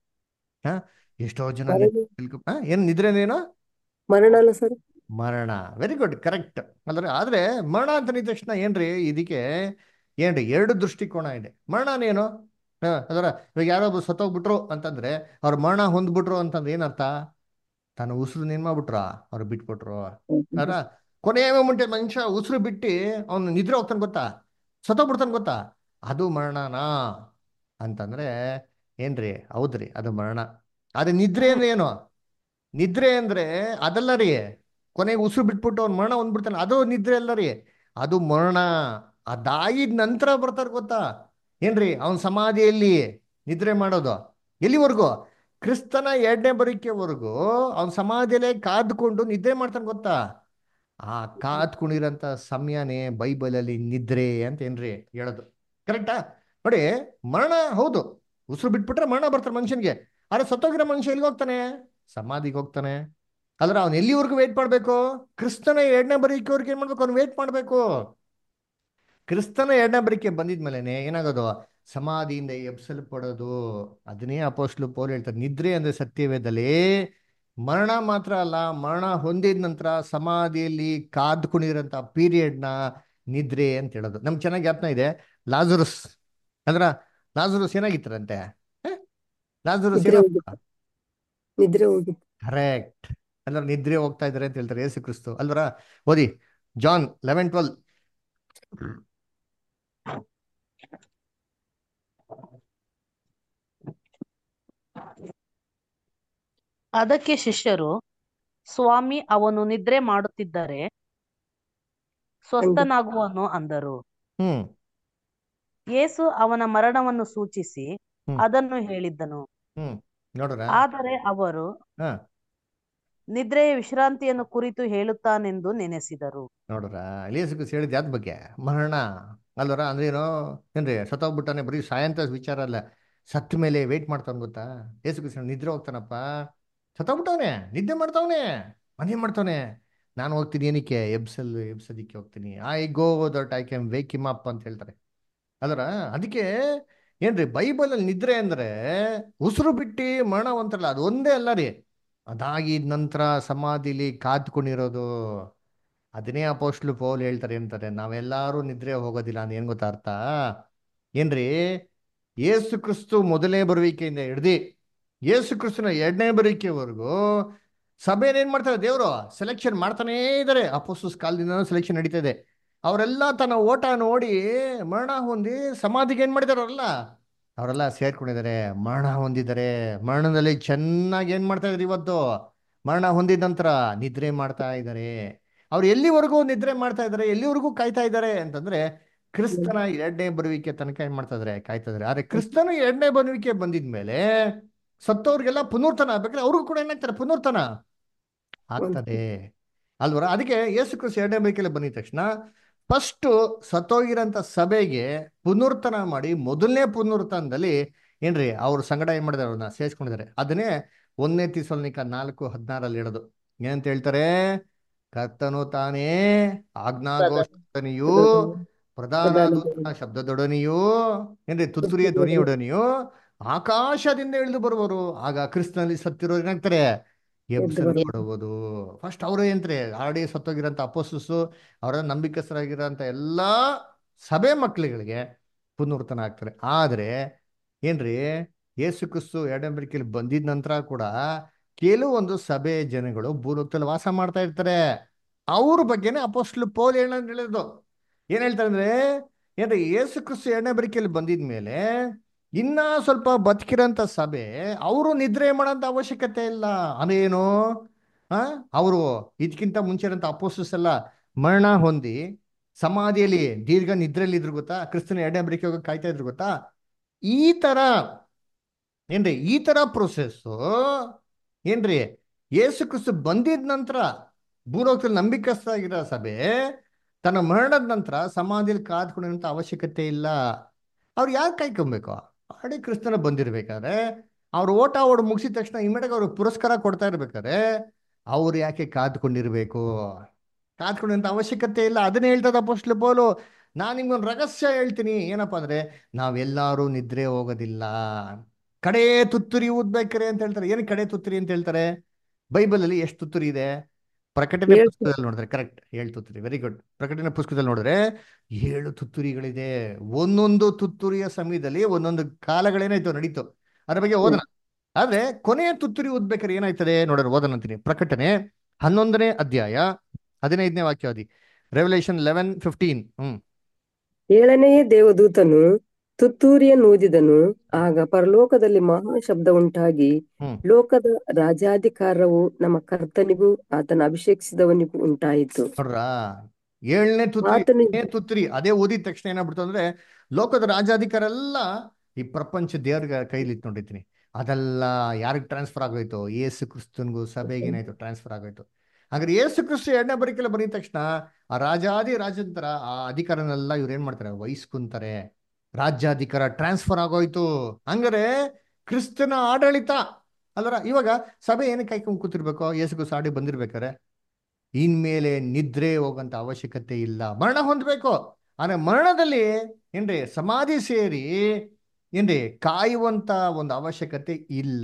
ಹಾ ಎಷ್ಟೋ ಜನ ನಿದ್ರೆ ತಿಳ್ಕೊ- ಹಾ? ಏನ್ ನಿದ್ರೆ ಏನು ಮರಣ ಅಲ್ಲ ಸರ್ ಮರಣ ವೆರಿ ಗುಡ್ ಕರೆಕ್ಟ್ ಅಂದ್ರೆ ಆದ್ರೆ ಮರಣ ಅಂತ ಅಂದಿದ ತಕ್ಷಣ ಏನ್ರಿ ಇದಕ್ಕೆ ಏನ್ರಿ ಎರಡು ದೃಷ್ಟಿಕೋನ ಇದೆ ಮರಣನೇನು ಹ, ಅದರ ಇವಾಗ ಯಾರೊಬ್ರು ಸತ್ತೋಗ್ಬಿಟ್ರು ಅಂತಂದ್ರೆ ಅವ್ರ ಮರಣ ಹೊಂದ್ಬಿಟ್ರು ಅಂತಂದ್ರೆ ಏನರ್ಥ ತನ್ನ ಉಸಿರು ಏನ್ ಮಾಡ್ಬಿಟ್ರ ಅವ್ರು ಬಿಟ್ಬಿಟ್ರು ಅದ್ರ ಕೊನೆಯ ಮುಂಟೆ ಮನುಷ್ಯ ಉಸಿರು ಬಿಟ್ಟು ಅವ್ನು ನಿದ್ರೆ ಹೋಗ್ತಾನೆ ಗೊತ್ತಾ ಸತ್ತೋಗ್ಬಿಡ್ತಾನೆ ಗೊತ್ತಾ ಅದು ಮರಣನಾ ಅಂತಂದ್ರೆ ಏನ್ರಿ ಹೌದ್ರಿ ಅದು ಮರಣ ಅದೇ ನಿದ್ರೆ ಅಂದ್ರೆ ಏನು ನಿದ್ರೆ ಅಂದ್ರೆ ಅದಲ್ಲ ರೀ ಕೊನೆಗೆ ಉಸಿರು ಬಿಟ್ಬಿಟ್ಟು ಅವ್ನು ಮರಣ ಹೊಂದ್ಬಿಡ್ತಾನೆ ಅದು ನಿದ್ರೆ ಅಲ್ಲ ರೀ ಅದು ಮರಣ ಅದಾಗಿದ ನಂತರ ಬರ್ತಾರೆ ಗೊತ್ತಾ ಏನ್ರಿ ಅವನ ಸಮಾಧಿಯಲ್ಲಿ ನಿದ್ರೆ ಮಾಡೋದು ಎಲ್ಲಿವರೆಗೂ ಕ್ರಿಸ್ತನ ಎರಡನೇ ಬರಿಕೆವರೆಗೂ ಅವನ ಸಮಾಧಿಯಲ್ಲೇ ಕಾದ್ಕೊಂಡು ನಿದ್ರೆ ಮಾಡ್ತಾನೆ ಗೊತ್ತಾ ಆ ಕಾದ್ಕೊಂಡಿರೋಂಥ ಸಮಯನೇ ಬೈಬಲಲ್ಲಿ ನಿದ್ರೆ ಅಂತ ಏನ್ರಿ ಹೇಳೋದು ಕರೆಕ್ಟಾ ನೋಡಿ ಮರಣ ಹೌದು ಉಸಿರು ಬಿಟ್ಬಿಟ್ರೆ ಮರಣ ಬರ್ತಾರೆ ಮನುಷ್ಯನಿಗೆ ಆದ್ರೆ ಸತ್ತೋಗಿರೋ ಮನುಷ್ಯ ಎಲ್ಲಿಗೆ ಹೋಗ್ತಾನೆ ಸಮಾಧಿಗೆ ಹೋಗ್ತಾನೆ ಆದ್ರೆ ಅವ್ನು ಎಲ್ಲಿವರೆಗೂ ವೇಟ್ ಮಾಡಬೇಕು ಕ್ರಿಸ್ತನ ಎರಡನೇ ಬರೀಕೆವರೆಗೆ ಏನ್ ಮಾಡ್ಬೇಕು ಅವ್ನು ವೇಟ್ ಮಾಡಬೇಕು ಕ್ರಿಸ್ತನ ಎರಡನೇ ಬರಿಕೆ ಬಂದಿದ್ಮೇಲೆನೆ ಏನಾಗೋದು ಸಮಾಧಿಯಿಂದ ಎಬ್ಸಲ್ಪಡೋದು ಅದನ್ನೇ ಅಪೋಸ್ಟ್ಲು ಪೌಲ್ ಹೇಳ್ತಾರೆ ನಿದ್ರೆ ಅಂದ್ರೆ ಸತ್ಯವೇದಲ್ಲಿ ಮರಣ ಮಾತ್ರ ಅಲ್ಲ ಮರಣ ಹೊಂದಿದ ನಂತರ ಸಮಾಧಿಯಲ್ಲಿ ಕಾದ್ಕೊಂಡಿರೋಂಥ ಪೀರಿಯಡ್ನ ನಿದ್ರೆ ಅಂತ ಹೇಳೋದು ನಮ್ಗೆ ಚೆನ್ನಾಗಿ ಜ್ಞಾಪನ ಇದೆ ಲಾಜರಸ್ ಅಂದ್ರ ಲಾಜರಸ್ ಏನಾಗಿತ್ತಾರಂತೆ ಹ? ಲಾಜರಸ್ ನಿದ್ರೆ ಏನೋ ಹೋಗಿತ್ತು ನಿದ್ರೆ ಹೋಗಿತ್ತು ಕರೆಕ್ಟ್ ಅಂದ್ರೆ ನಿದ್ರೆ ಹೋಗ್ತಾ ಇದಾರೆ ಅಂತ ಹೇಳ್ತಾರೆ ಯೇಸು ಕ್ರಿಸ್ತು ಅಲ್ವರ ಓದಿ ಜಾನ್ ಲೆವೆನ್ ಟ್ವೆಲ್ ಅದಕ್ಕೆ ಶಿಷ್ಯರು ಸ್ವಾಮಿ ಅವನು ನಿದ್ರೆ ಮಾಡುತ್ತಿದ್ದರೆ ಸ್ವಸ್ಥನಾಗುವನು ಅಂದರು ಹ್ಮ್ ಯೇಸು ಅವನ ಮರಣವನ್ನು ಸೂಚಿಸಿ ಹ್ಮ್. ಅದನ್ನು ಹೇಳಿದ್ದನು ಹ್ಮ್ ನೋಡ್ರ ಆದರೆ ಅವರು ಹಾ ನಿದ್ರೆಯ ವಿಶ್ರಾಂತಿಯನ್ನು ಕುರಿತು ಹೇಳುತ್ತಾನೆಂದು ನೆನೆಸಿದರು ನೋಡ್ರ ಯೇಸು ಕ್ರಿಸ್ತು ಹೇಳಿದ ಯಾವ್ದ ಬಗ್ಗೆ ಮರಣ ಅಲ್ವರ ಅಂದ್ರೆ ಏನೋ ಏನ್ರಿ ಸತ್ತೋಗ್ಬಿಟ್ಟಾನೆ ಬರೀ ಸಾಯಂತ ವಿಚಾರ ಅಲ್ಲ ಸತ್ತ ಮೇಲೆ ವೆಯ್ಟ್ ಮಾಡ್ತಾನೆ ಗೊತ್ತಾ ಏಸು ಕೃಷ್ಣ ನಿದ್ರೆ ಹೋಗ್ತಾನಪ್ಪ ಸತ್ತೋಗ್ಬಿಟ್ಟವನೆ ನಿದ್ದೆ ಮಾಡ್ತಾವನೆ ಮನೇನ್ ಮಾಡ್ತಾವನೆ ನಾನು ಹೋಗ್ತೀನಿ ಏನಕ್ಕೆ ಎಬ್ಸಲ್ ಎಬ್ಸೋದಿಕ್ಕೆ ಹೋಗ್ತೀನಿ I go that I can wake him up ಅಂತ ಹೇಳ್ತಾರೆ ಅದರ ಅದಕ್ಕೆ ಏನ್ರಿ ಬೈಬಲಲ್ಲಿ ನಿದ್ರೆ ಅಂದ್ರೆ ಉಸಿರು ಬಿಟ್ಟು ಮರಣ ಅಂತಾರಲ್ಲ ಅದು ಒಂದೇ ಅಲ್ಲ ರೀ ಅದಾಗಿದ ನಂತರ ಸಮಾಧಿಲಿ ಕಾದ್ಕೊಂಡಿರೋದು ಅದನ್ನೇ ಅಪೋಸ್ಟ್ಲು ಪೌಲ್ ಹೇಳ್ತಾರೆ ಅಂತಾರೆ ನಾವೆಲ್ಲರೂ ನಿದ್ರೆ ಹೋಗೋದಿಲ್ಲ ಅಂತ ಏನ್ ಗೊತ್ತಾ ಅರ್ಥ ಏನ್ರಿ ಯೇಸು ಕ್ರಿಸ್ತು ಮೊದಲನೇ ಬರುವಿಕೆಯಿಂದ ಹಿಡ್ದು ಯೇಸು ಕ್ರಿಸ್ತನ ಎರಡನೇ ಬರುವಿಕೆವರೆಗೂ ಸಭೆನ ಏನ್ ಮಾಡ್ತಾರೆ ದೇವರು ಸೆಲೆಕ್ಷನ್ ಮಾಡ್ತಾನೇ ಇದ್ದಾರೆ ಅಪೋಸ್ಟಸ್ ಕಾಲದಿಂದ ಸೆಲೆಕ್ಷನ್ ನಡೀತಾ ಇದೆ ಅವರೆಲ್ಲ ತನ್ನ ಓಟ ನೋಡಿ ಮರಣ ಹೊಂದಿ ಸಮಾಧಿಗೆ ಏನ್ ಮಾಡಿದಾರೆ ಅವರೆಲ್ಲ ಅವರೆಲ್ಲ ಸೇರ್ಕೊಂಡಿದ್ದಾರೆ ಮರಣ ಹೊಂದಿದ್ದಾರೆ ಮರಣದಲ್ಲಿ ಚೆನ್ನಾಗಿ ಏನ್ ಮಾಡ್ತಾ ಇದಾರೆ ಇವತ್ತು ಮರಣ ಹೊಂದಿದ ನಂತರ ನಿದ್ರೆ ಮಾಡ್ತಾ ಇದ್ದಾರೆ ಅವ್ರು ಎಲ್ಲಿವರೆಗೂ ನಿದ್ರೆ ಮಾಡ್ತಾ ಇದ್ದಾರೆ ಎಲ್ಲಿವರೆಗೂ ಕಾಯ್ತಾ ಇದ್ದಾರೆ ಅಂತಂದ್ರೆ ಕ್ರಿಸ್ತನ ಎರಡನೇ ಬರುವಿಕೆ ತನಕ ಏನ್ ಮಾಡ್ತಾ ಇದಾರೆ ಕಾಯ್ತಾ ಇದಾರೆ ಆದ್ರೆ ಕ್ರಿಸ್ತನ ಎರಡನೇ ಬರುವಿಕೆ ಬಂದಿದ್ಮೇಲೆ ಸತ್ತವ್ರಿಗೆಲ್ಲ ಪುನರ್ತನ ಆಗ್ಬೇಕಾದ್ರೆ ಅವ್ರಿಗೂ ಕೂಡ ಏನಾಗ್ತಾರೆ ಪುನರ್ತನ ಆಗ್ತದೆ ಅಲ್ವರ ಅದಕ್ಕೆ ಯೇಸು ಕ್ರಿಸ್ತ ಎರಡನೇ ಬೈಕಲ್ಲಿ ಬಂದಿದ ತಕ್ಷಣ ಫಸ್ಟ್ ಸತ್ತೋಗಿರೋಂಥ ಸಭೆಗೆ ಪುನರ್ತನ ಮಾಡಿ ಮೊದಲನೇ ಪುನರ್ತನದಲ್ಲಿ ಏನ್ರಿ ಅವ್ರ ಸಂಗಡ ಏನ್ ಮಾಡಿದಾರೆ ಅವ್ರನ್ನ ಸೇರಿಸ್ಕೊಂಡಿದ್ದಾರೆ ಅದನ್ನೇ ಒಂದನೇ ತಿಸೋಲ್ನಿಕ ನಾಲ್ಕು ಹದಿನಾರಲ್ಲಿ ಇಡೋದು ಏನಂತ ಹೇಳ್ತಾರೆ ಕರ್ತನು ತಾನೇ ಆಜ್ಞಾಘೋಷನೆಯೂ ಪ್ರಧಾನ ದೂತನ ಶಬ್ದದೊಡನೆಯೂ ಏನ್ರಿ ತುತ್ತುರಿಯ ಧ್ವನಿಯೊಡನೆಯೂ ಆಕಾಶದಿಂದ ಇಳಿದು ಬರುವರು ಆಗ ಕ್ರಿಸ್ತನಲ್ಲಿ ಸತ್ತಿರೋರು ಏನಾಗ್ತಾರೆ ಎಬ್ಸಲ್ಪಡುವುದು ಫಸ್ಟ್ ಅವರು ಏನ್ರಿ ಆಲ್ರೆಡಿ ಸತ್ತೋಗಿರೋಂಥ ಅಪೋಸಸ್ಸು ಅವರ ನಂಬಿಕಸ್ಥರಾಗಿರೋಂಥ ಎಲ್ಲ ಸಭೆ ಮಕ್ಕಳುಗಳಿಗೆ ಪುನರ್ತನ ಆಗ್ತಾರೆ ಆದ್ರೆ ಏನ್ರಿ ಯೇಸು ಕ್ರಿಸ್ತು ಎರಡಂಬರಿಕೆಯಲ್ಲಿ ಬಂದಿದ ನಂತರ ಕೂಡ ಕೆಲವೊಂದು ಸಭೆ ಜನಗಳು ಭೂಲೋಕದಲ್ಲಿ ವಾಸ ಮಾಡ್ತಾ ಇರ್ತಾರೆ ಅವ್ರ ಬಗ್ಗೆನೇ ಅಪೋಸ್ಟ್ಲು ಪೌಲ್ ಹೇಳ ಹೇಳಿದ್ರು ಏನ್ ಹೇಳ್ತಾರೆ ಅಂದ್ರೆ ಏನ್ರಿ ಯೇಸು ಕ್ರಿಸ್ತು ಎರಡನೇ ಬರಿಕೆಯಲ್ಲಿ ಬಂದಿದ ಮೇಲೆ ಇನ್ನ ಸ್ವಲ್ಪ ಬದುಕಿರೋಂಥ ಸಭೆ ಅವರು ನಿದ್ರೆ ಮಾಡೋಂಥ ಅವಶ್ಯಕತೆ ಇಲ್ಲ ಅದೇನು ಆ ಅವರು ಇದಕ್ಕಿಂತ ಮುಂಚೆ ಇರೋಂಥ ಅಪೋಸಸ್ ಎಲ್ಲ ಮರಣ ಹೊಂದಿ ಸಮಾಧಿಯಲ್ಲಿ ದೀರ್ಘ ನಿದ್ರೆಯಲ್ಲಿ ಇದ್ರು ಗೊತ್ತಾ ಕ್ರಿಸ್ತನ ಎರಡನೇ ಬರಿಕೆ ಹೋಗಿ ಕಾಯ್ತಾ ಇದ್ರು ಗೊತ್ತಾ ಈ ತರ ಏನ್ರಿ ಈ ತರ ಪ್ರೊಸೆಸ್ಸು ಏನ್ರಿ ಯೇಸು ಕ್ರಿಸ್ತು ಬಂದಿದ ನಂತರ ಭೂಲೋಕದಲ್ಲಿ ನಂಬಿಕಸ್ಥಾಗಿರೋ ಸಭೆ ತನ್ನ ಮರಣದ ನಂತರ ಸಮಾಧಿಯಲ್ಲಿ ಕಾದ್ಕೊಳ್ಳೋಂಥ ಅವಶ್ಯಕತೆ ಇಲ್ಲ ಅವ್ರು ಯಾಕೆ ಕಾಯ್ಕೊಬೇಕು ಆಡಿ ಕ್ರಿಸ್ತನ ಬಂದಿರ್ಬೇಕಾದ್ರೆ ಅವ್ರು ಓಟ ಓಡ್ ಮುಗಿಸಿದ ತಕ್ಷಣ ಇಮಿಡಿಯೇಟ್ ಅವ್ರಿಗೆ ಪುರಸ್ಕಾರ ಕೊಡ್ತಾ ಇರ್ಬೇಕಾದ್ರೆ ಅವ್ರು ಯಾಕೆ ಕಾದ್ಕೊಂಡಿರ್ಬೇಕು ಕಾದ್ಕೊಳ್ಳೋಂಥ ಅವಶ್ಯಕತೆ ಇಲ್ಲ ಅದನ್ನೇ ಹೇಳ್ತದ ಅಪೋಸ್ಟ್ಲ ಪೌಲು ನಾನು ನಿಮ್ಗೊಂದು ರಹಸ್ಯ ಹೇಳ್ತೀನಿ ಏನಪ್ಪಾ ಅಂದ್ರೆ ನಾವೆಲ್ಲರೂ ನಿದ್ರೆ ಹೋಗೋದಿಲ್ಲ ಕಡೆ ತುತ್ತೂರಿ ಊದ್ಬೇಕ್ರೆ ಅಂತ ಹೇಳ್ತಾರೆ ಏನು ಕಡೆ ತುತ್ತೂರಿ ಅಂತ ಹೇಳ್ತಾರೆ ಬೈಬಲ್ ಅಲ್ಲಿ ಎಷ್ಟು ತುತ್ತೂರಿ ಇದೆ ಪ್ರಕಟಣೆ ಏಳು ಪುಸ್ತಕದಲ್ಲಿ ನೋಡಿದ್ರೆ ಕರೆಕ್ಟ್ ಏಳು ತುತ್ತೂರಿ ವೆರಿ ಗುಡ್ ಪ್ರಕಟಣೆ ಪುಸ್ತಕದಲ್ಲಿ ನೋಡಿದ್ರೆ ಏಳು ತುತ್ತೂರಿಗಳಿದೆ ಒಂದೊಂದು ತುತ್ತೂರಿಯ ಸಮಯದಲ್ಲಿ ಒಂದೊಂದು ಕಾಲಗಳೇನಾಯ್ತು ನಡೀತು ಅದ್ರ ಬಗ್ಗೆ ಓದನ ಆದ್ರೆ ಕೊನೆಯ ತುತ್ತೂರಿ ಓದ್ಬೇಕಾದ್ರೆ ಏನಾಯ್ತದೆ ನೋಡೋಣ ಓದನ ಅಂತೀನಿ ಪ್ರಕಟಣೆ ಹನ್ನೊಂದನೇ ಅಧ್ಯಾಯ ಹದಿನೈದನೇ ವಾಕ್ಯಾವಧಿ ರೆವಲ್ಯೂಷನ್ ಲೆವೆನ್ ಫಿಫ್ಟೀನ್ ಹ್ಮ್ ಏಳನೆಯ ದೇವದೂತನು ತುತ್ತೂರಿಯನ್ನೂದಿದನು ಆಗ ಪರಲೋಕದಲ್ಲಿ ಮಹಾ ಶಬ್ದ ಉಂಟಾಗಿ ಹ್ಮ್. ಲೋಕದ ರಾಜಾಧಿಕಾರವು ನಮ್ಮ ಕರ್ತನಿಗೂ ಆತನ ಅಭಿಷೇಕಿಸಿದವನಿಗೂ ಉಂಟಾಯಿತು ನೋಡ್ರಾ ಏಳನೇ ತುತ್ತೂರಿ ಆತನು ಏಳನೇ ತುತ್ತೂರಿ ಅದೇ ಓದಿದ ತಕ್ಷಣ ಏನಾಗ್ಬಿಡ್ತು ಅಂದ್ರೆ ಲೋಕದ ರಾಜಾಧಿಕಾರ ಎಲ್ಲ ಈ ಪ್ರಪಂಚ ದೇವ್ರ ಕೈಲಿ ಇತ್ತು ನೋಡಿದ್ದೀನಿ ಅದೆಲ್ಲ ಯಾರಿಗೆ ಟ್ರಾನ್ಸ್ಫರ್ ಆಗೋಯ್ತು ಯೇಸು ಕ್ರಿಸ್ತನ್ಗೂ ಸಭೆಗೆ ಏನಾಯ್ತು ಟ್ರಾನ್ಸ್ಫರ್ ಆಗೋಯ್ತು ಹಾಗಾದ್ರೆ ಯೇಸು ಕ್ರಿಸ್ತು ಎರಡನೇ ಬರಿಕೆಲ್ಲ ಬಂದಿದ ತಕ್ಷಣ ಆ ರಾಜಾದಿ ರಾಜಂತರ ಆ ಅಧಿಕಾರನೆಲ್ಲ ಇವ್ರು ಏನ್ ಮಾಡ್ತಾರೆ ವಹಿಸ್ಕೊಂತಾರೆ ರಾಜ್ಯಾಧಿಕಾರ ಟ್ರಾನ್ಸ್ಫರ್ ಆಗೋಯ್ತು ಹಂಗಾರೆ ಕ್ರಿಸ್ತನ ಆಡಳಿತ ಅಲ್ಲರ ಇವಾಗ ಸಭೆ ಏನಕ್ಕೆ ಕಾಯ್ಕೊಂಡು ಕೂತಿರ್ಬೇಕು ಯೇಸು ಕ್ರಿಸ್ತು ಆಡಿ ಬಂದಿರ್ಬೇಕಾರೆ ಇನ್ಮೇಲೆ ನಿದ್ರೆ ಹೋಗಂತ ಅವಶ್ಯಕತೆ ಇಲ್ಲ ಮರಣ ಹೊಂದಬೇಕು ಆದ್ರೆ ಮರಣದಲ್ಲಿ ಏನ್ರಿ ಸಮಾಧಿ ಸೇರಿ ಏನ್ರಿ ಕಾಯುವಂತ ಒಂದು ಅವಶ್ಯಕತೆ ಇಲ್ಲ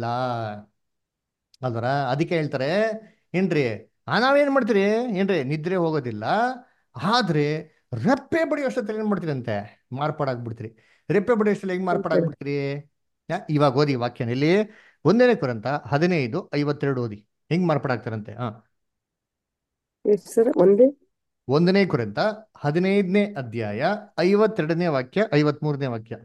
ಅಲ್ವರ ಅದಕ್ಕೆ ಹೇಳ್ತಾರೆ ಏನ್ರಿ ಆ ನಾವೇನ್ ಮಾಡ್ತೀರಿ ಏನ್ರಿ ನಿದ್ರೆ ಹೋಗೋದಿಲ್ಲ ಆದ್ರೆ ರೆಪ್ಪೆ ಬಡಿಯೋಷ್ಟೊತ್ತಲ್ಲಿ ಏನ್ ಮಾಡ್ತೀರಂತೆ ಮಾರ್ಪಾಡಾಗ್ಬಿಡ್ತೀರಿ ರೆಪ್ಪೆ ಬಡಿಯೋಷ್ಟಲ್ಲಿ ಹೆಂಗ್ ಮಾರ್ಪಾಡಾಗ್ಬಿಡ್ತೀರಿ ಯಾ, ಇವಾಗ ಓದಿ ವಾಕ್ಯನ ಇಲ್ಲಿ ಒಂದನೇ ಕುರಂತ ಹದಿನೈದು ಐವತ್ತೆರಡು ಓದಿ ಹೆಂಗ್ ಮಾರ್ಪಾಡಾಗ್ತಾರಂತೆ ಹಾ ಎಷ್ಟು ಸರ್ ಒಂದೇ ಒಂದನೇ ಕುರಿತ ಹದಿನೈದನೇ ಅಧ್ಯಾಯ ಐವತ್ತೆರಡನೇ ವಾಕ್ಯ ಐವತ್ಮೂರನೇ ವಾಕ್ಯ